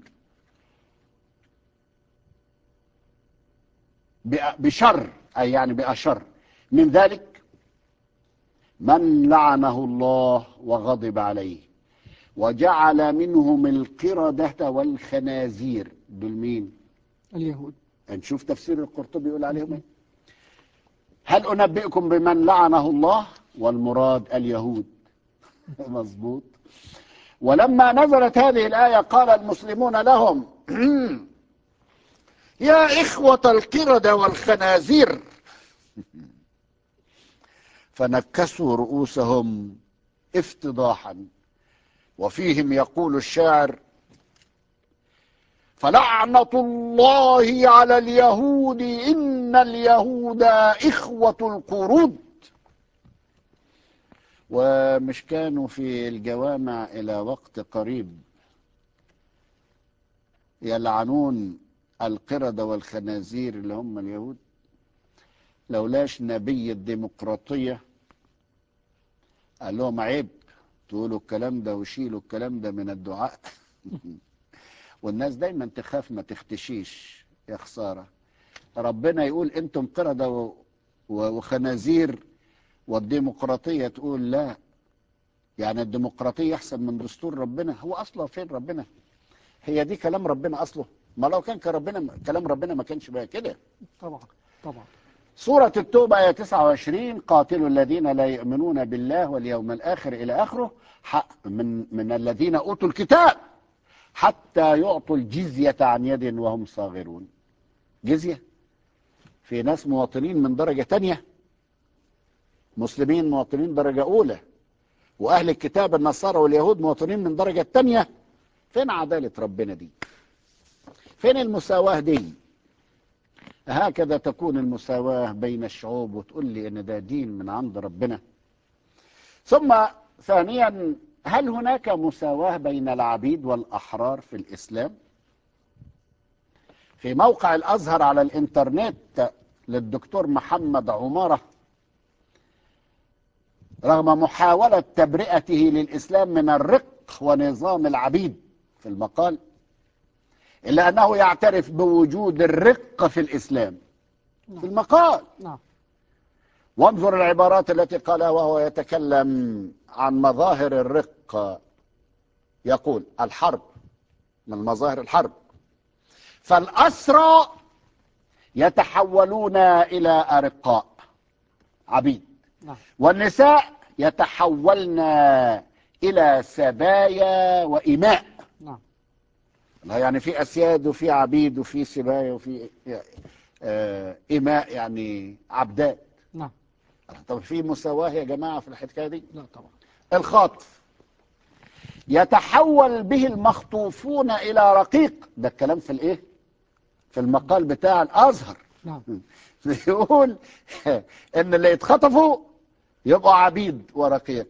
[SPEAKER 2] بأ- بشر اي يعني باشر من ذلك من لعنه الله وغضب عليه وجعل منهم القردة والخنازير دول مين
[SPEAKER 1] اليهود
[SPEAKER 2] نشوف تفسير القرطبي يقول عليهم ايه هل انبئكم بمن لعنه الله والمراد اليهود مظبوط ولما نزلت هذه الايه قال المسلمون لهم يا اخوه القرده والخنازير فنكسوا رؤوسهم افتضاحا وفيهم يقول الشاعر فلعنة الله على اليهود إن اليهود إخوة القرود ومش كانوا في الجوامع إلى وقت قريب يلعنون القردة والخنازير اللي هم اليهود لولاش نبي الديمقراطية قال لهم عيب تقولوا الكلام ده وشيلوا الكلام ده من الدعاء والناس دايما تخاف ما تختشيش يا خسارة ربنا يقول انتم قردة و- و- وخنازير والديمقراطية تقول لا يعني الديمقراطية أحسن من دستور ربنا هو أصلا فين ربنا هي دي كلام ربنا أصله ما لو كان كان ربنا كلام ربنا ما كانش بقى كده
[SPEAKER 1] طبعا طبعا
[SPEAKER 2] سورة التوبة آية 29 قاتلوا الذين لا يؤمنون بالله واليوم الآخر إلى آخره حق من من الذين أوتوا الكتاب حتى يعطوا الجزية عن يد وهم صاغرون جزية في ناس مواطنين من درجة تانية مسلمين مواطنين درجة أولى وأهل الكتاب النصارى واليهود مواطنين من درجة تانية فين عدالة ربنا دي فين المساواة دي هكذا تكون المساواة بين الشعوب وتقول لي ان ده دين من عند ربنا ثم ثانيا هل هناك مساواة بين العبيد والأحرار في الإسلام في موقع الأزهر على الإنترنت للدكتور محمد عمارة رغم محاولة تبرئته للإسلام من الرق ونظام العبيد في المقال إلا أنه يعترف بوجود الرق في الإسلام في المقال
[SPEAKER 1] نعم
[SPEAKER 2] وانظر العبارات التي قالها وهو يتكلم عن مظاهر الرق يقول الحرب من مظاهر الحرب فالأسرى يتحولون إلى أرقاء عبيد
[SPEAKER 1] نعم
[SPEAKER 2] والنساء يتحولن إلى سبايا وإماء
[SPEAKER 1] نعم
[SPEAKER 2] لا يعني في أسياد وفي عبيد وفي سبايا وفي آه، إماء يعني عبدات
[SPEAKER 1] نعم
[SPEAKER 2] طب في مساواة يا جماعة في الحكاية دي
[SPEAKER 1] لا طبعا
[SPEAKER 2] الخاطف يتحول به المخطوفون إلى رقيق ده الكلام في الإيه في المقال بتاع الأزهر
[SPEAKER 1] نعم
[SPEAKER 2] بيقول ان اللي يتخطفوا يبقوا عبيد ورقيق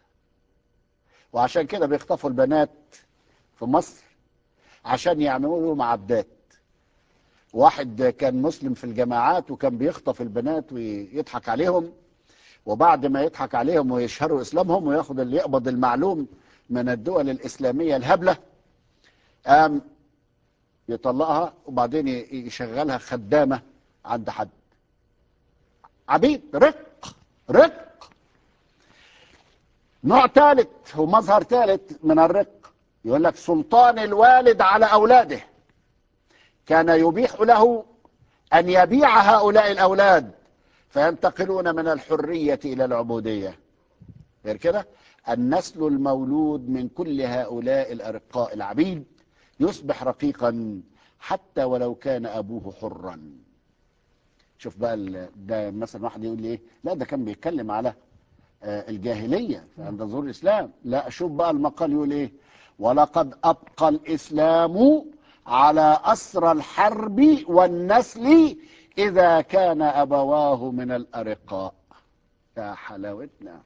[SPEAKER 2] وعشان كده بيخطفوا البنات في مصر عشان يعملوا لهم عبدات واحد كان مسلم في الجماعات وكان بيخطف البنات ويضحك عليهم وبعد ما يضحك عليهم ويشهروا اسلامهم وياخد اللي يقبض المعلوم من الدول الاسلاميه الهبله قام يطلقها وبعدين يشغلها خدامه عند حد عبيد رق رق نوع ثالث ومظهر ثالث من الرق يقول لك سلطان الوالد على اولاده كان يبيح له ان يبيع هؤلاء الاولاد فينتقلون من الحريه الى العبوديه غير كده النسل المولود من كل هؤلاء الارقاء العبيد يصبح رقيقا حتى ولو كان ابوه حرا شوف بقى ال- ده مثلا واحد يقول لي ايه لا ده كان بيتكلم على آه، الجاهليه عند ظهور الاسلام لا شوف بقى المقال يقول ايه ولقد ابقى الاسلام على اسر الحرب والنسل اذا كان ابواه من الارقاء يا حلاوتنا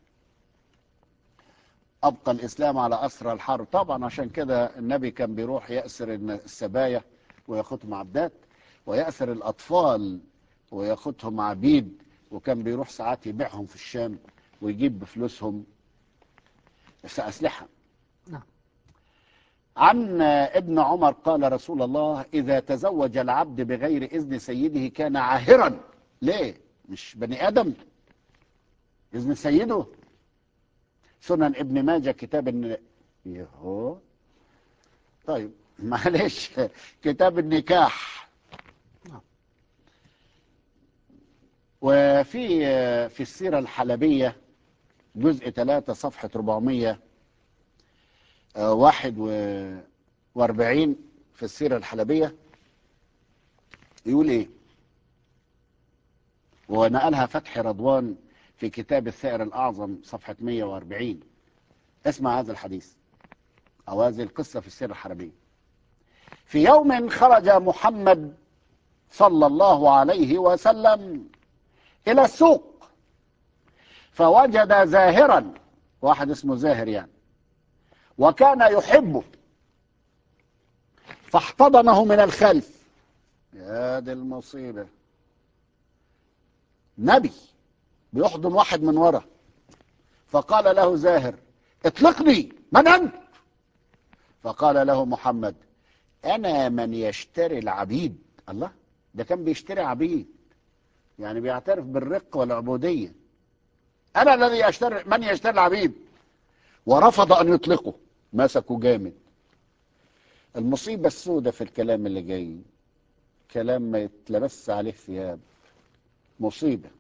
[SPEAKER 2] ابقى الاسلام على اسر الحرب طبعا عشان كده النبي كان بيروح ياسر السبايا وياخدهم عبدات وياسر الاطفال وياخدهم عبيد وكان بيروح ساعات يبيعهم في الشام ويجيب بفلوسهم بس اسلحه
[SPEAKER 1] نعم.
[SPEAKER 2] عن ابن عمر قال رسول الله اذا تزوج العبد بغير اذن سيده كان عاهرا ليه مش بني ادم اذن سيده سنن ابن ماجه كتاب الن... يهو طيب معلش كتاب النكاح
[SPEAKER 1] نعم.
[SPEAKER 2] وفي في السيرة الحلبية جزء 3 صفحة 441 في السيرة الحلبية يقول ايه ونقلها فتحي رضوان في كتاب الثائر الأعظم صفحة 140 اسمع هذا الحديث أو هذه القصة في السيرة الحربية في يوم خرج محمد صلى الله عليه وسلم إلى السوق فوجد زاهرا واحد اسمه زاهر يعني وكان يحبه فاحتضنه من الخلف يا دي المصيبة نبي بيحضن واحد من ورا فقال له زاهر اطلقني من أنت فقال له محمد أنا من يشتري العبيد الله ده كان بيشتري عبيد يعني بيعترف بالرق والعبودية أنا الذي يشتري من يشتري العبيد ورفض أن يطلقه مسكه جامد المصيبة السوداء في الكلام اللي جاي كلام ما يتلبس عليه ثياب مصيبة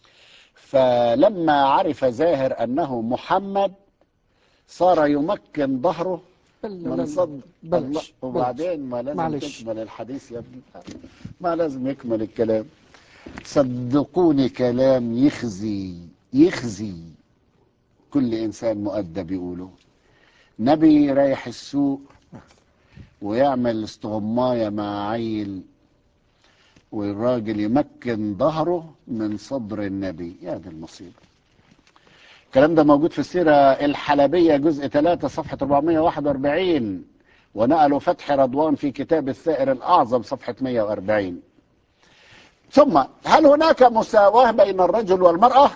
[SPEAKER 2] فلما عرف زاهر أنه محمد صار يمكن ظهره
[SPEAKER 1] لا لا
[SPEAKER 2] من
[SPEAKER 1] لا
[SPEAKER 2] صد
[SPEAKER 1] بلاش،
[SPEAKER 2] الله.
[SPEAKER 1] بلاش.
[SPEAKER 2] وبعدين ما لازم
[SPEAKER 1] معلش.
[SPEAKER 2] تكمل الحديث يا ابني ما لازم يكمل الكلام صدقوني كلام يخزي يخزي كل انسان مؤدب يقوله نبي رايح السوق ويعمل استغماية مع عيل والراجل يمكن ظهره من صدر النبي يا دي المصيبة الكلام ده موجود في السيرة الحلبية جزء 3 صفحة 441 ونقلوا فتح رضوان في كتاب الثائر الأعظم صفحة 140 ثم هل هناك مساواة بين الرجل والمرأة؟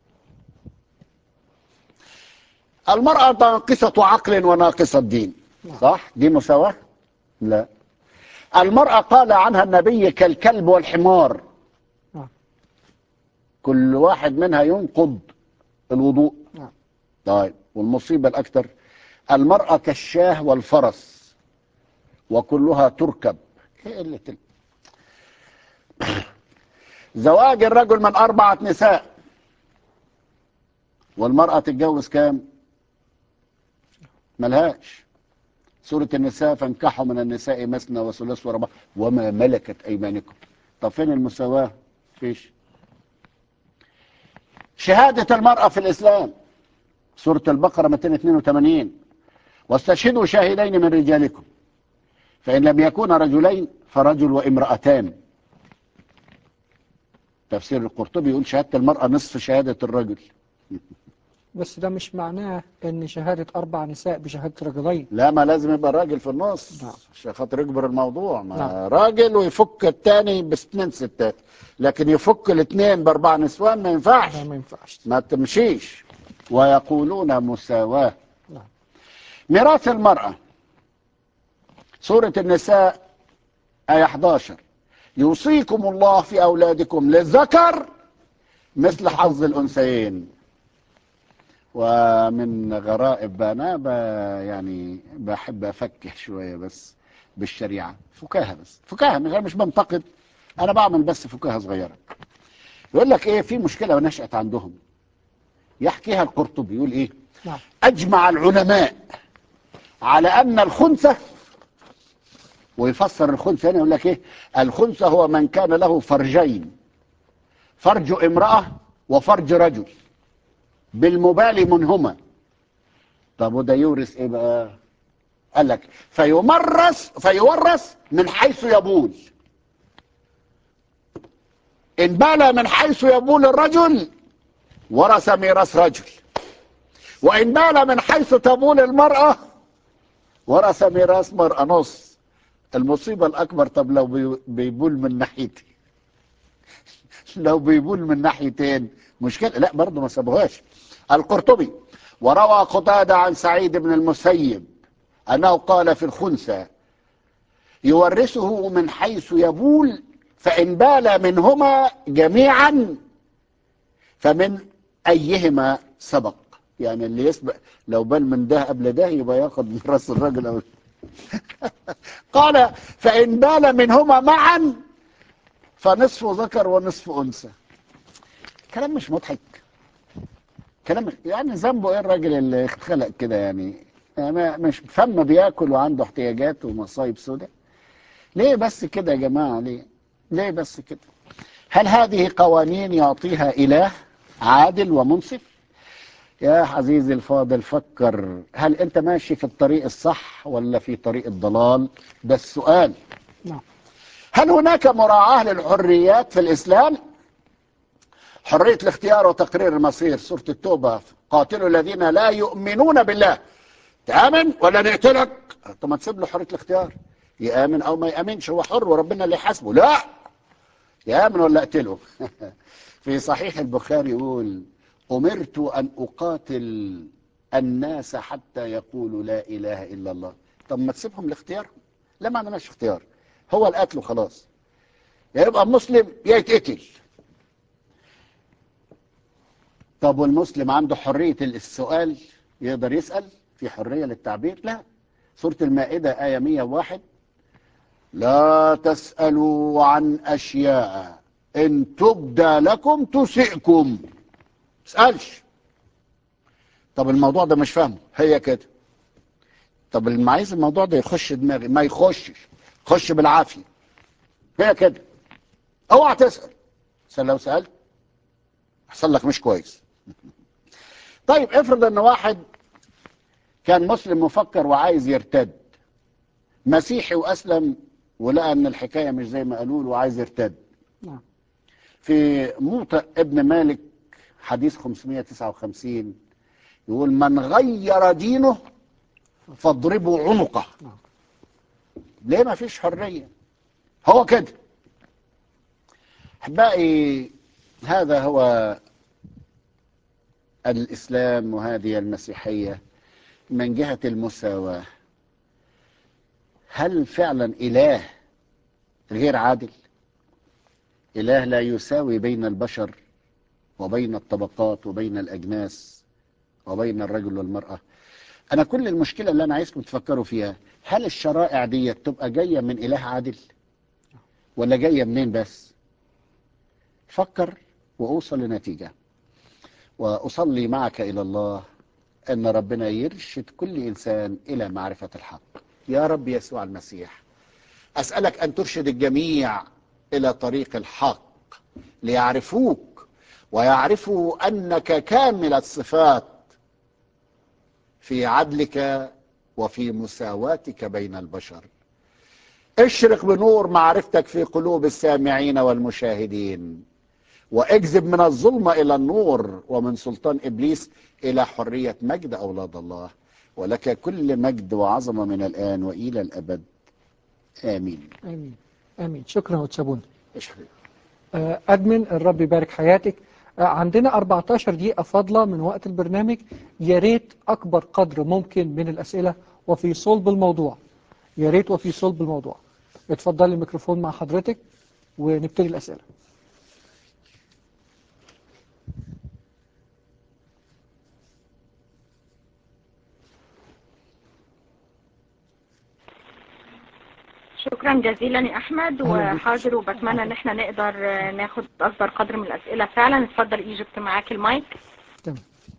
[SPEAKER 2] المرأة ناقصة عقل وناقصة دين صح؟ دي مساواة؟ لا المرأة قال عنها النبي كالكلب والحمار
[SPEAKER 1] نعم.
[SPEAKER 2] كل واحد منها ينقض الوضوء
[SPEAKER 1] نعم.
[SPEAKER 2] طيب والمصيبة الأكثر المرأة كالشاه والفرس وكلها تركب ايه قلة ال- زواج الرجل من أربعة نساء والمرأة تتجوز كام ملهاش سورة النساء فانكحوا من النساء مثنى وثلاث ورباع وما ملكت أيمانكم طب فين المساواة فيش شهادة المرأة في الإسلام سورة البقرة 282 واستشهدوا شاهدين من رجالكم فإن لم يكونا رجلين فرجل وامرأتان تفسير القرطبي يقول شهادة المرأة نصف شهادة الرجل
[SPEAKER 1] بس ده مش معناه ان شهادة اربع نساء بشهادة رجلين
[SPEAKER 2] لا ما لازم يبقى راجل في النص
[SPEAKER 1] نعم.
[SPEAKER 2] عشان خاطر يجبر الموضوع ما
[SPEAKER 1] نعم.
[SPEAKER 2] راجل ويفك التاني باثنين ستات لكن يفك الاثنين باربع نسوان ما ينفعش
[SPEAKER 1] ده ما ينفعش
[SPEAKER 2] ما تمشيش ويقولون مساواة
[SPEAKER 1] نعم.
[SPEAKER 2] ميراث المرأة سورة النساء آية 11 يوصيكم الله في أولادكم للذكر مثل حظ الأنثيين ومن غرائب أنا ب- يعني بحب أفكه شوية بس بالشريعة فكاهة بس فكاهة من غير مش بنتقد أنا بعمل بس فكاهة صغيرة يقول لك إيه في مشكلة نشأت عندهم يحكيها القرطبي يقول إيه
[SPEAKER 1] نعم
[SPEAKER 2] أجمع العلماء على أن الخنثى ويفسر الخنثى هنا يقول لك إيه الخنثى هو من كان له فرجين فرج امرأة وفرج رجل بالمبال منهما طب وده يورث إيه بقى قال لك فيمرس فيورث من حيث يبول إن بال من حيث يبول الرجل ورث ميراث رجل وإن بال من حيث تبول المرأة ورث ميراث مرأة نص المصيبة الأكبر طب لو بي- بيبول من ناحيتين لو بيبول من ناحيتين مشكلة لا برضه ما سابوهاش القرطبي وروى قتادة عن سعيد بن المسيب أنه قال في الخنثى يورثه من حيث يبول فإن بال منهما جميعا فمن أيهما سبق يعني اللي يسبق لو بال من ده قبل ده يبقى ياخد من راس الرجل أو قال فإن بال منهما معا فنصف ذكر ونصف أنثى كلام مش مضحك كلام يعني ذنبه ايه الراجل اللي خلق كده يعني يعني مش فم بياكل وعنده احتياجات ومصايب سوداء ليه بس كده يا جماعة ليه ليه بس كده هل هذه قوانين يعطيها إله عادل ومنصف يا عزيزي الفاضل فكر هل أنت ماشي في الطريق الصح ولا في طريق الضلال ده السؤال
[SPEAKER 1] نعم
[SPEAKER 2] هل هناك مراعاة للحريات في الإسلام حرية الاختيار وتقرير المصير سورة التوبة قاتلوا الذين لا يؤمنون بالله تآمن ولا نقتلك طب ما تسيب له حرية الاختيار يآمن أو ما يآمنش هو حر وربنا اللي يحاسبه لا يآمن ولا أقتله في صحيح البخاري يقول أمرت أن أقاتل الناس حتى يقولوا لا إله إلا الله طب ما تسيبهم لاختيارهم لا ما عندناش اختيار هو القتل وخلاص يا يبقى مسلم يا يتقتل طب والمسلم عنده حرية السؤال يقدر يسأل في حرية للتعبير لا سورة المائدة آية 101 لا تسألوا عن أشياء إن تبدى لكم تسئكم اسألش طب الموضوع ده مش فاهمه هي كده طب اللي عايز الموضوع ده يخش دماغي ما يخشش خش بالعافية هي كده اوعى تسأل عشان لو سألت يحصل لك مش كويس طيب افرض ان واحد كان مسلم مفكر وعايز يرتد مسيحي واسلم ولقى ان الحكايه مش زي ما قالوا له وعايز يرتد
[SPEAKER 1] نعم
[SPEAKER 2] في موطئ ابن مالك حديث 559 يقول من غير دينه فاضربوا عنقه
[SPEAKER 1] نعم.
[SPEAKER 2] ليه ما فيش حريه هو كده احبائي هذا هو الاسلام وهذه المسيحيه من جهه المساواه هل فعلا اله غير عادل اله لا يساوي بين البشر وبين الطبقات وبين الاجناس وبين الرجل والمراه انا كل المشكله اللي انا عايزكم تفكروا فيها هل الشرائع دي تبقى جايه من اله عادل ولا جايه منين بس فكر واوصل لنتيجه واصلي معك الى الله ان ربنا يرشد كل انسان الى معرفه الحق يا رب يسوع المسيح اسالك ان ترشد الجميع الى طريق الحق ليعرفوك ويعرفوا انك كامل الصفات في عدلك وفي مساواتك بين البشر اشرق بنور معرفتك في قلوب السامعين والمشاهدين واجذب من الظلمة إلى النور ومن سلطان إبليس إلى حرية مجد أولاد الله ولك كل مجد وعظمة من الآن وإلى الأبد آمين
[SPEAKER 1] امين امين شكرا وتشابون
[SPEAKER 2] إيش حبيبي
[SPEAKER 1] آه، ادمن الرب يبارك حياتك آه، عندنا 14 دقيقة فاضلة من وقت البرنامج يا ريت أكبر قدر ممكن من الأسئلة وفي صلب الموضوع يا ريت وفي صلب الموضوع اتفضل الميكروفون مع حضرتك ونبتدي الأسئلة
[SPEAKER 4] شكرا جزيلا يا احمد
[SPEAKER 1] أهلا بيك.
[SPEAKER 4] وحاضر وبتمنى ان احنا نقدر آه، ناخد اكبر قدر من الاسئله فعلا اتفضل ايجيبت معاك المايك
[SPEAKER 1] تمام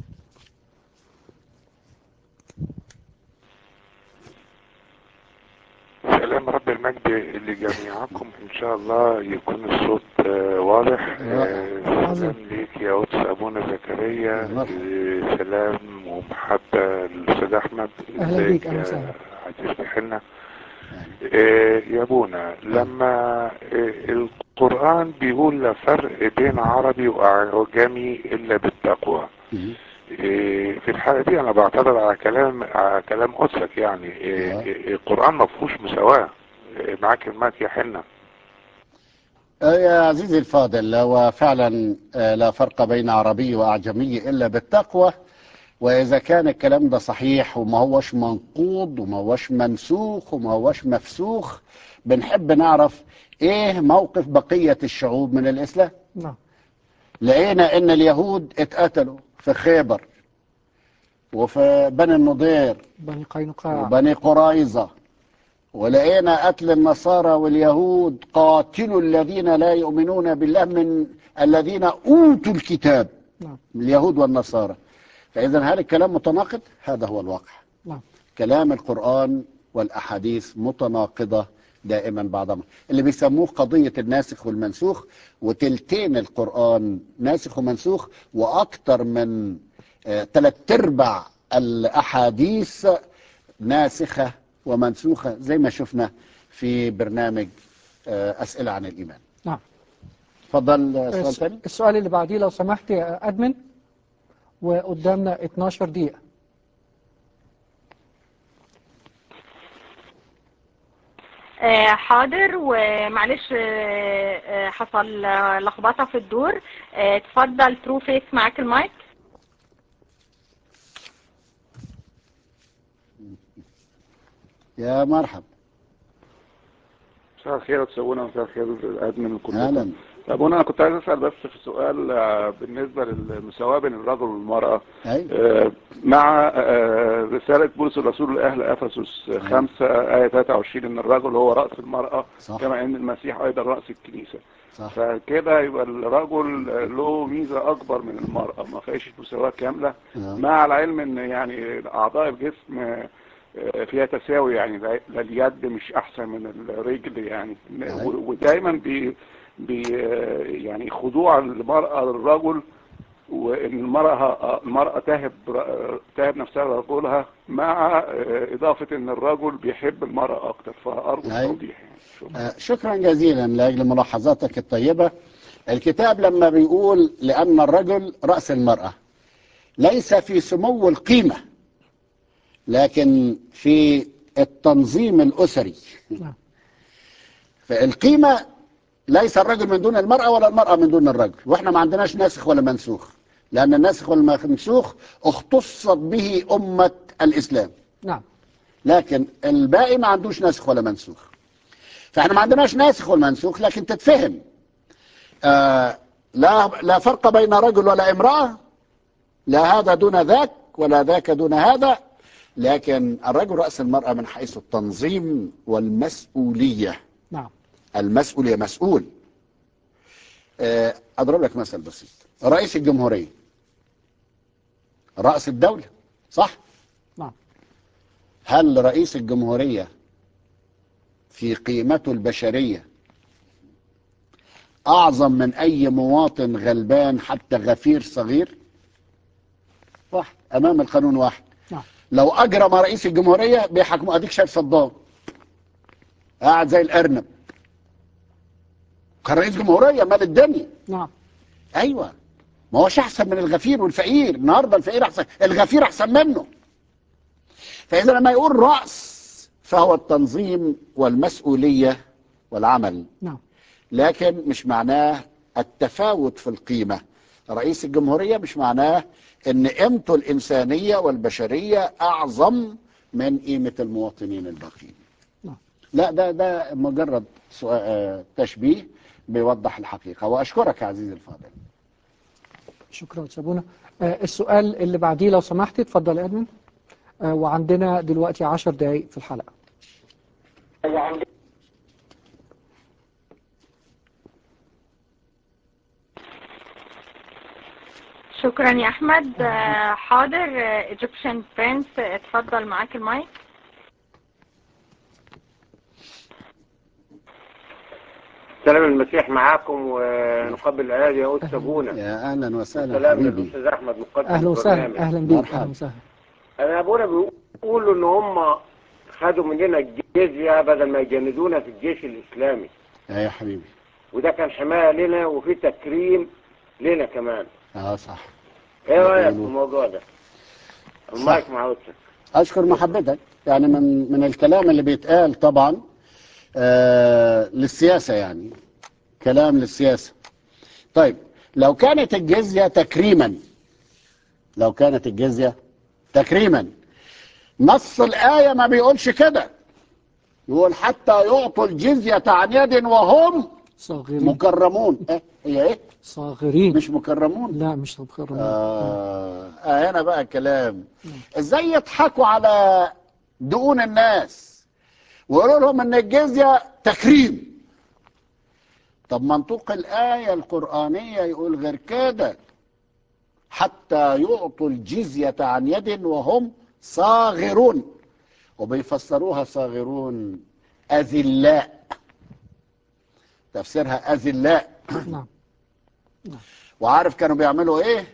[SPEAKER 5] سلام رب المجد لجميعكم ان شاء الله يكون الصوت آه، واضح آه،
[SPEAKER 1] عظيم.
[SPEAKER 5] سلام ليك يا قدس ابونا زكريا
[SPEAKER 2] مرحبا.
[SPEAKER 5] آه، سلام ومحبة للاستاذ احمد
[SPEAKER 1] أهلا
[SPEAKER 5] ازيك
[SPEAKER 1] بيك، أهلا
[SPEAKER 5] يا
[SPEAKER 1] وسهلا.
[SPEAKER 5] عزيزتي حنا آه، يا ابونا لما آه، القرآن بيقول لا فرق بين عربي واعجمي الا بالتقوى إيه، في الحالة دي أنا بعترض على كلام على كلام قدسك يعني إيه،
[SPEAKER 2] آه.
[SPEAKER 5] إيه، القرآن ما فيهوش مساواة إيه، معاك المايك يا حنة
[SPEAKER 2] آه، يا عزيزي الفاضل هو فعلا آه، لا فرق بين عربي وأعجمي إلا بالتقوى وإذا كان الكلام ده صحيح وما هوش منقوض وما هوش منسوخ وما هوش مفسوخ بنحب نعرف إيه موقف بقية الشعوب من الإسلام
[SPEAKER 1] نعم
[SPEAKER 2] لقينا إن اليهود اتقتلوا في خيبر وفي بني النضير
[SPEAKER 1] بني قينقاع
[SPEAKER 2] وبني قرايظة ولقينا قتل النصارى واليهود قاتلوا الذين لا يؤمنون بالله من الذين أوتوا الكتاب
[SPEAKER 1] نعم
[SPEAKER 2] اليهود والنصارى فإذا هل الكلام متناقض؟ هذا هو الواقع
[SPEAKER 1] نعم
[SPEAKER 2] كلام القرآن والأحاديث متناقضة دائما بعضها اللي بيسموه قضية الناسخ والمنسوخ وتلتين القرآن ناسخ ومنسوخ وأكثر من ثلاث ارباع الأحاديث ناسخة ومنسوخة زي ما شفنا في برنامج آه، أسئلة عن الإيمان
[SPEAKER 1] نعم
[SPEAKER 2] تفضل آه، سؤال
[SPEAKER 1] الس-
[SPEAKER 2] ثاني
[SPEAKER 1] السؤال اللي بعديه لو سمحت يا أدمن وقدامنا 12 دقيقة
[SPEAKER 4] آه، حاضر ومعلش آه، آه، حصل آه، لخبطه في الدور آه، اتفضل ترو فيس معاك المايك
[SPEAKER 2] يا مرحب
[SPEAKER 6] مساء الخير يا تسوونا مساء الخير ادمن الكل
[SPEAKER 2] أهلا
[SPEAKER 5] طب وانا كنت عايز اسال بس في سؤال آه، بالنسبه للمساواه بين الرجل والمراه
[SPEAKER 2] أيوة.
[SPEAKER 5] آه، مع آه، رساله بولس الرسول لاهل افسس 5 ايه 23 ان الرجل هو راس المراه
[SPEAKER 2] صح.
[SPEAKER 5] كما ان المسيح ايضا راس الكنيسه
[SPEAKER 2] صح
[SPEAKER 5] فكده يبقى الرجل له ميزه اكبر من المراه ما فيهاش مساواه كامله
[SPEAKER 2] آه.
[SPEAKER 5] مع العلم ان يعني اعضاء الجسم آه، فيها تساوي يعني لا لا اليد مش احسن من الرجل يعني
[SPEAKER 2] أيوة.
[SPEAKER 5] و- ودايما بي بي يعني خضوع المرأة للرجل وان المرأة المرأة تهب تهب نفسها لرجلها مع اضافة ان الرجل بيحب المرأة اكتر فارجو
[SPEAKER 2] أيوة.
[SPEAKER 5] التوضيح يعني شكرا.
[SPEAKER 2] آه، شكرا جزيلا لأجل ملاحظاتك الطيبة الكتاب لما بيقول لأن الرجل رأس المرأة ليس في سمو القيمة لكن في التنظيم الأسري
[SPEAKER 1] نعم.
[SPEAKER 2] فالقيمة ليس الرجل من دون المرأة ولا المرأة من دون الرجل واحنا ما عندناش ناسخ ولا منسوخ لأن الناسخ والمنسوخ اختصت به أمة الإسلام
[SPEAKER 1] نعم
[SPEAKER 2] لكن الباقي ما عندوش ناسخ ولا منسوخ فاحنا ما عندناش ناسخ والمنسوخ لكن تتفهم آه لا لا فرق بين رجل ولا امرأة لا هذا دون ذاك ولا ذاك دون هذا لكن الرجل رأس المرأة من حيث التنظيم والمسؤولية
[SPEAKER 1] نعم
[SPEAKER 2] المسؤولية مسؤول آه أضرب لك مثل بسيط رئيس الجمهورية رأس الدولة صح؟
[SPEAKER 1] نعم
[SPEAKER 2] هل رئيس الجمهورية في قيمته البشرية أعظم من أي مواطن غلبان حتى غفير صغير واحد أمام القانون واحد
[SPEAKER 1] نعم
[SPEAKER 2] لو أجرم رئيس الجمهورية بيحكموا أديك شايف صدام قاعد زي الأرنب كان رئيس جمهورية مال الدنيا
[SPEAKER 1] نعم
[SPEAKER 2] ايوه ما هوش احسن من الغفير والفقير النهارده الفقير احسن الغفير احسن منه فاذا لما يقول راس فهو التنظيم والمسؤوليه والعمل
[SPEAKER 1] نعم
[SPEAKER 2] لكن مش معناه التفاوت في القيمه رئيس الجمهوريه مش معناه ان قيمته الانسانيه والبشريه اعظم من قيمه المواطنين الباقيين
[SPEAKER 1] نعم.
[SPEAKER 2] لا ده ده مجرد سؤال آه، تشبيه بيوضح الحقيقه واشكرك يا عزيزي الفاضل
[SPEAKER 1] شكرا سابونا آه السؤال اللي بعديه لو سمحت اتفضل يا ادمن آه وعندنا دلوقتي عشر دقايق في الحلقة
[SPEAKER 4] شكرا يا احمد آه، حاضر ايجيبشن برنس اتفضل معاك المايك
[SPEAKER 6] سلام المسيح معاكم ونقبل الايادي يا استاذ ابونا
[SPEAKER 2] يا اهلا وسهلا
[SPEAKER 6] سلام
[SPEAKER 2] حبيبي
[SPEAKER 6] للاستاذ احمد مقدم
[SPEAKER 1] اهلا وسهلا
[SPEAKER 6] البرنامج.
[SPEAKER 1] اهلا بيك
[SPEAKER 2] مرحبا.
[SPEAKER 1] اهلا وسهلا
[SPEAKER 6] انا ابونا بيقولوا ان هم خدوا مننا الجزيه بدل ما يجندونا في الجيش الاسلامي
[SPEAKER 2] يا يا حبيبي
[SPEAKER 6] وده كان حمايه لنا وفي تكريم لنا كمان
[SPEAKER 2] اه صح
[SPEAKER 6] ايه رايك في
[SPEAKER 2] بيقولوا.
[SPEAKER 6] الموضوع ده المايك مع استاذ
[SPEAKER 2] اشكر محبتك يعني من من الكلام اللي بيتقال طبعا آه للسياسه يعني كلام للسياسه طيب لو كانت الجزيه تكريما لو كانت الجزيه تكريما نص الايه ما بيقولش كده يقول حتى يعطوا الجزيه عن يد وهم
[SPEAKER 1] صاغرين
[SPEAKER 2] مكرمون إيه؟ هي ايه
[SPEAKER 1] صاغرين
[SPEAKER 2] مش مكرمون
[SPEAKER 1] لا مش مكرمين
[SPEAKER 2] آه. آه هنا بقى الكلام ازاي يضحكوا على دقون الناس ويقولوا لهم ان الجزية تكريم طب منطوق الآية القرآنية يقول غير كده حتى يعطوا الجزية عن يد وهم صاغرون وبيفسروها صاغرون أذلاء تفسيرها أذلاء
[SPEAKER 1] نعم
[SPEAKER 2] وعارف كانوا بيعملوا ايه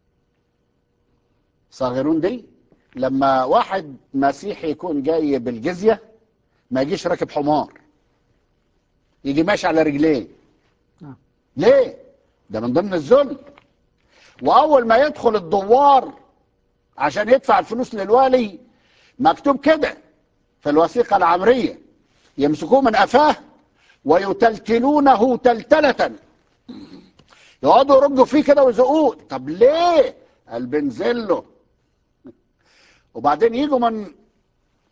[SPEAKER 2] صاغرون دي لما واحد مسيحي يكون جاي بالجزية ما يجيش راكب حمار يجي ماشي على رجليه
[SPEAKER 1] نعم.
[SPEAKER 2] ليه ده من ضمن الذل واول ما يدخل الدوار عشان يدفع الفلوس للوالي مكتوب كده في الوثيقة العمرية يمسكوه من قفاه ويتلتلونه تلتلة يقعدوا يرجوا فيه كده ويزقوه طب ليه قال بنزل له وبعدين يجوا من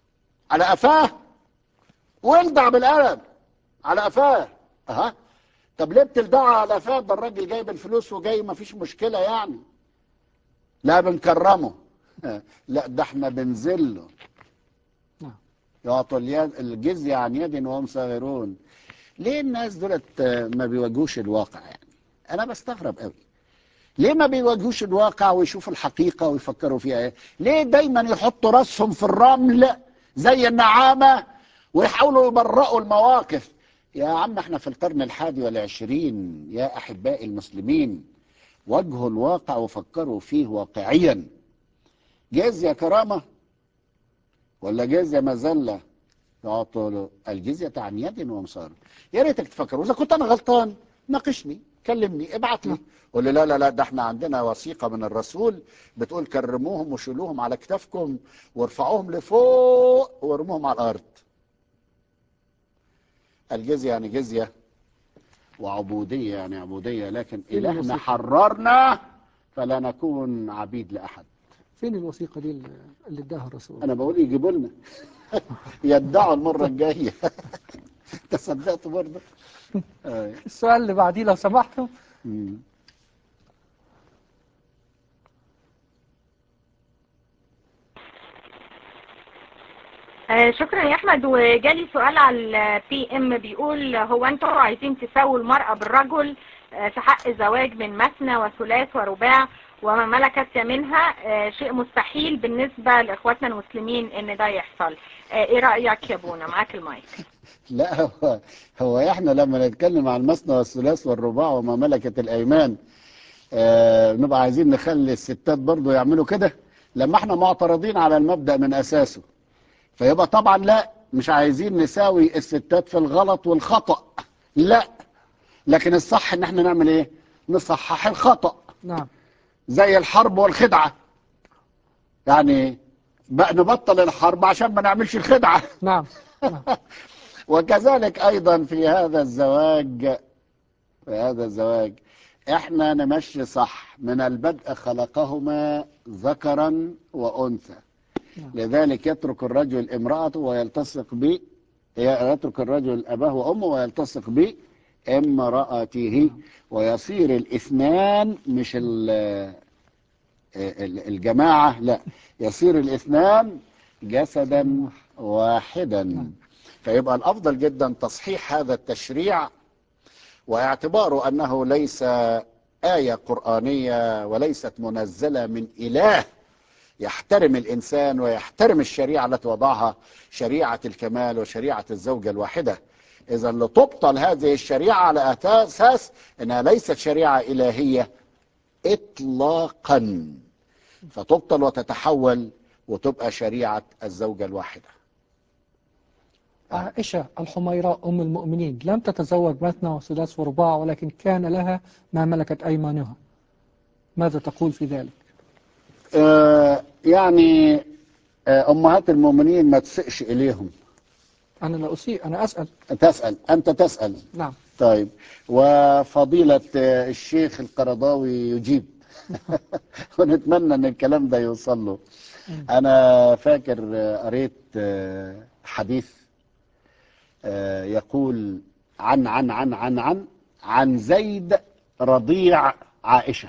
[SPEAKER 2] على قفاه ويلدع بالقلم على قفاه اها طب ليه بتلدعوا على فاد ده الراجل جايب الفلوس وجاي ما فيش مشكلة يعني لا بنكرمه لا ده احنا بنذله
[SPEAKER 1] نعم.
[SPEAKER 2] يعطوا اليد- الجزية عن يد وهم صاغرون ليه الناس دولت ما بيواجهوش الواقع يعني انا بستغرب قوي ليه ما بيواجهوش الواقع ويشوفوا الحقيقة ويفكروا فيها ايه ليه دايما يحطوا راسهم في الرمل زي النعامة ويحاولوا يبرئوا المواقف يا عم احنا في القرن الحادي والعشرين يا احبائي المسلمين واجهوا الواقع وفكروا فيه واقعيا جزية كرامة ولا جزية مذلة يعطوا له الجزية عن يد ومصار يا ريتك تفكر واذا كنت انا غلطان ناقشني كلمني ابعت لي قول لي لا لا لا ده احنا عندنا وثيقة من الرسول بتقول كرموهم وشيلوهم على كتافكم وارفعوهم لفوق وارموهم على الارض الجزية يعني جزية وعبودية يعني عبودية لكن
[SPEAKER 1] إيه
[SPEAKER 2] إلهنا
[SPEAKER 1] الوثيقة؟
[SPEAKER 2] حررنا فلا نكون عبيد لأحد
[SPEAKER 1] فين الوثيقة دي اللي اللي اداها الرسول
[SPEAKER 2] أنا بقول يجيبوا لنا يدعوا المرة الجاية أنت صدقت برضه آه.
[SPEAKER 1] السؤال اللي بعديه لو سمحتم
[SPEAKER 2] مم.
[SPEAKER 4] آه، شكرا يا احمد وجالي سؤال على البي ام بيقول هو انتوا عايزين تساووا المرأة بالرجل آه، في حق الزواج من مثنى وثلاث ورباع وما ملكت يمينها آه، شيء مستحيل بالنسبة لاخواتنا المسلمين ان ده يحصل آه، ايه رأيك يا بونا معاك المايك
[SPEAKER 2] لا هو هو احنا لما نتكلم عن المثنى والثلاث والرباع وما ملكت الايمان آه نبقى عايزين نخلي الستات برضو يعملوا كده لما احنا معترضين على المبدأ من اساسه فيبقى طبعا لا مش عايزين نساوي الستات في الغلط والخطأ لا لكن الصح ان احنا نعمل ايه نصحح الخطأ
[SPEAKER 1] نعم
[SPEAKER 2] زي الحرب والخدعة يعني بقى نبطل الحرب عشان ما نعملش الخدعة
[SPEAKER 1] نعم نعم
[SPEAKER 2] وكذلك ايضا في هذا الزواج في هذا الزواج احنا نمشي صح من البدء خلقهما ذكرا وانثى
[SPEAKER 1] نعم.
[SPEAKER 2] لذلك يترك الرجل امرأته ويلتصق ب يترك الرجل اباه وامه ويلتصق بامرأته ويصير الاثنان مش ال- ال- الجماعة لا يصير الاثنان جسدا واحدا فيبقى الافضل جدا تصحيح هذا التشريع واعتباره انه ليس آية قرآنية وليست منزلة من إله يحترم الإنسان ويحترم الشريعة التي وضعها شريعة الكمال وشريعة الزوجة الواحدة إذا لتبطل هذه الشريعة على أساس أنها ليست شريعة إلهية إطلاقا فتبطل وتتحول وتبقى شريعة الزوجة الواحدة
[SPEAKER 1] عائشة الحميراء أم المؤمنين لم تتزوج مثنى وثلاث ورباع ولكن كان لها ما ملكت أيمانها ماذا تقول في ذلك
[SPEAKER 2] آه يعني آه أمهات المؤمنين ما تسئش إليهم
[SPEAKER 1] أنا لا أسيء أنا أسأل
[SPEAKER 2] تسأل أنت تسأل
[SPEAKER 1] نعم
[SPEAKER 2] طيب وفضيلة آه، الشيخ القرضاوي يجيب ونتمنى ان الكلام ده يوصل له انا فاكر آه، قريت آه، حديث آه، يقول عن عن عن عن عن عن زيد رضيع عائشة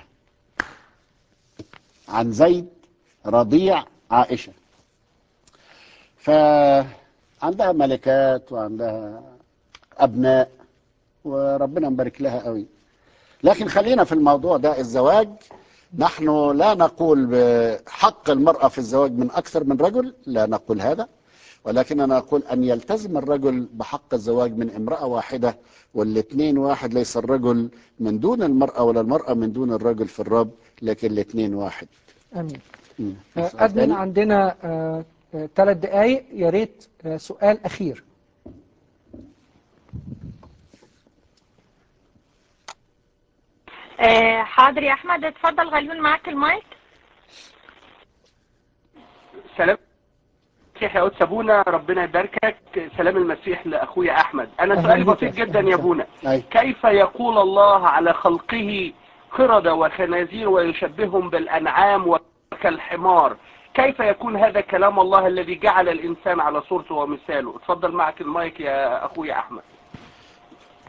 [SPEAKER 2] عن زيد رضيع عائشة فعندها ملكات وعندها أبناء وربنا مبارك لها قوي لكن خلينا في الموضوع ده الزواج نحن لا نقول بحق المرأة في الزواج من أكثر من رجل لا نقول هذا ولكننا نقول أن يلتزم الرجل بحق الزواج من امرأة واحدة والاثنين واحد ليس الرجل من دون المرأة ولا المرأة من دون الرجل في الرب لكن الاثنين واحد
[SPEAKER 1] أمين
[SPEAKER 2] مم.
[SPEAKER 1] آه،
[SPEAKER 2] سؤال
[SPEAKER 1] أدمن
[SPEAKER 2] تاني؟
[SPEAKER 1] عندنا آه، آه، ثلاث دقايق يا ريت آه، سؤال أخير
[SPEAKER 4] آه، حاضر يا احمد اتفضل غليون معاك المايك
[SPEAKER 7] سلام المسيح يا قدس ابونا ربنا يباركك سلام المسيح لاخويا احمد انا
[SPEAKER 1] أهلا
[SPEAKER 7] سؤالي
[SPEAKER 1] بك.
[SPEAKER 7] بسيط جدا يا ابونا
[SPEAKER 2] أي.
[SPEAKER 7] كيف يقول الله على خلقه قردة وخنازير ويشبههم بالانعام وكالحمار كيف يكون هذا كلام الله الذي جعل الانسان على صورته ومثاله اتفضل معك المايك يا اخويا احمد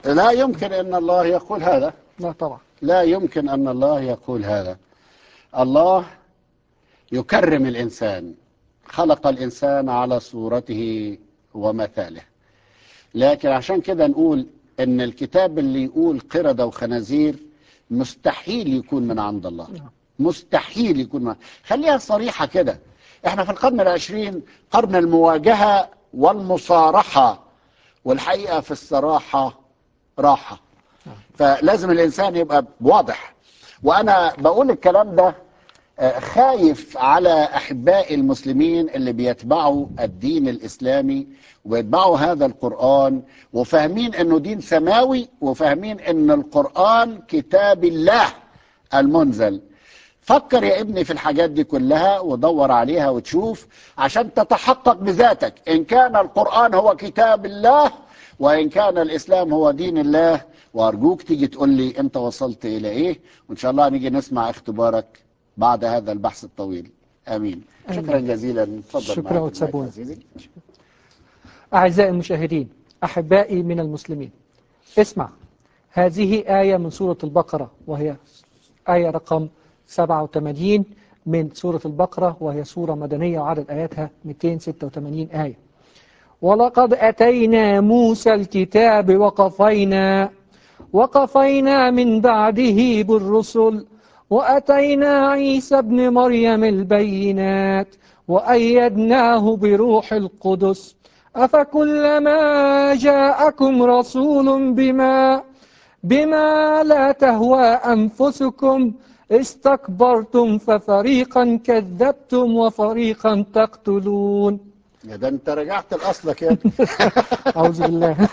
[SPEAKER 2] لا يمكن أن الله يقول هذا
[SPEAKER 1] لا طبعا
[SPEAKER 2] لا يمكن أن الله يقول هذا الله يكرم الإنسان خلق الإنسان على صورته ومثاله لكن عشان كده نقول ان الكتاب اللي يقول قردة وخنازير مستحيل يكون من عند الله مستحيل يكون من خليها صريحة كده احنا في القرن العشرين قرن المواجهة والمصارحة والحقيقة في الصراحة راحة فلازم الإنسان يبقى واضح وأنا بقول الكلام ده آه، خايف على أحبائي المسلمين اللي بيتبعوا الدين الإسلامي وبيتبعوا هذا القرآن وفاهمين أنه دين سماوي وفاهمين أن القرآن كتاب الله المنزل فكر يا ابني في الحاجات دي كلها ودور عليها وتشوف عشان تتحقق بذاتك إن كان القرآن هو كتاب الله وإن كان الإسلام هو دين الله وأرجوك تيجي تقول لي أنت وصلت إلى إيه وإن شاء الله نيجي نسمع اختبارك بعد هذا البحث الطويل آمين
[SPEAKER 1] آمين.
[SPEAKER 2] شكرا جزيلا تفضل
[SPEAKER 1] شكرا
[SPEAKER 2] معك المايك
[SPEAKER 1] وتسابونا.
[SPEAKER 2] عزيزي.
[SPEAKER 1] أعزائي المشاهدين أحبائي من المسلمين اسمع هذه آية من سورة البقرة وهي آية رقم 87 من سورة البقرة وهي سورة مدنية وعدد آياتها 286 آية ولقد أتينا موسى الكتاب وقفينا وقفينا من بعده بالرسل وأتينا عيسى ابن مريم البينات وأيدناه بروح القدس أفكلما جاءكم رسول بما بما لا تهوى أنفسكم استكبرتم ففريقا كذبتم وفريقا تقتلون
[SPEAKER 2] يا ده انت رجعت لاصلك يا ابني.
[SPEAKER 1] أعوذ بالله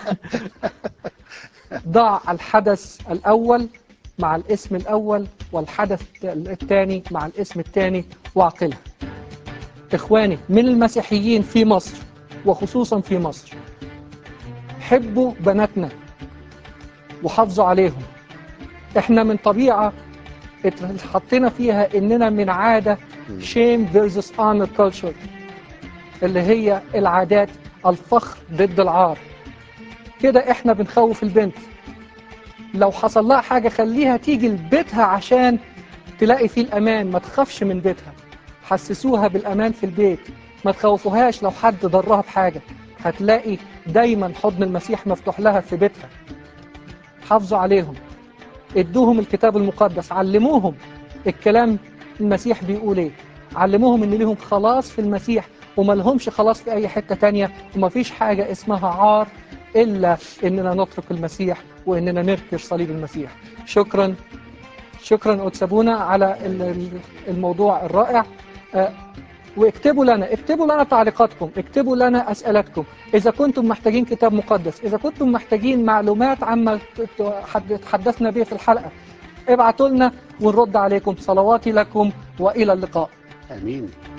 [SPEAKER 1] ضع الحدث الأول مع الاسم الأول والحدث الثاني مع الاسم الثاني واعقلها إخواني من المسيحيين في مصر وخصوصا في مصر حبوا بناتنا وحافظوا عليهم احنا من طبيعة اتحطينا فيها اننا من عادة shame versus honor culture اللي هي العادات الفخر ضد العار كده احنا بنخوف البنت لو حصل لها حاجة خليها تيجي لبيتها عشان تلاقي فيه الأمان ما تخافش من بيتها حسسوها بالأمان في البيت ما تخوفوهاش لو حد ضرها بحاجة هتلاقي دايما حضن المسيح مفتوح لها في بيتها حافظوا عليهم ادوهم الكتاب المقدس علموهم الكلام المسيح بيقول ايه علموهم ان ليهم خلاص في المسيح وما لهمش خلاص في اي حتة تانية وما فيش حاجة اسمها عار الا اننا نترك المسيح واننا نركش صليب المسيح شكرا شكرا أتسابونا على ال- ال- الموضوع الرائع آه، واكتبوا لنا اكتبوا لنا تعليقاتكم اكتبوا لنا أسئلتكم إذا كنتم محتاجين كتاب مقدس إذا كنتم محتاجين معلومات عما ت- ت- حد- تحدثنا به في الحلقة ابعتوا لنا ونرد عليكم صلواتي لكم وإلى اللقاء
[SPEAKER 2] امين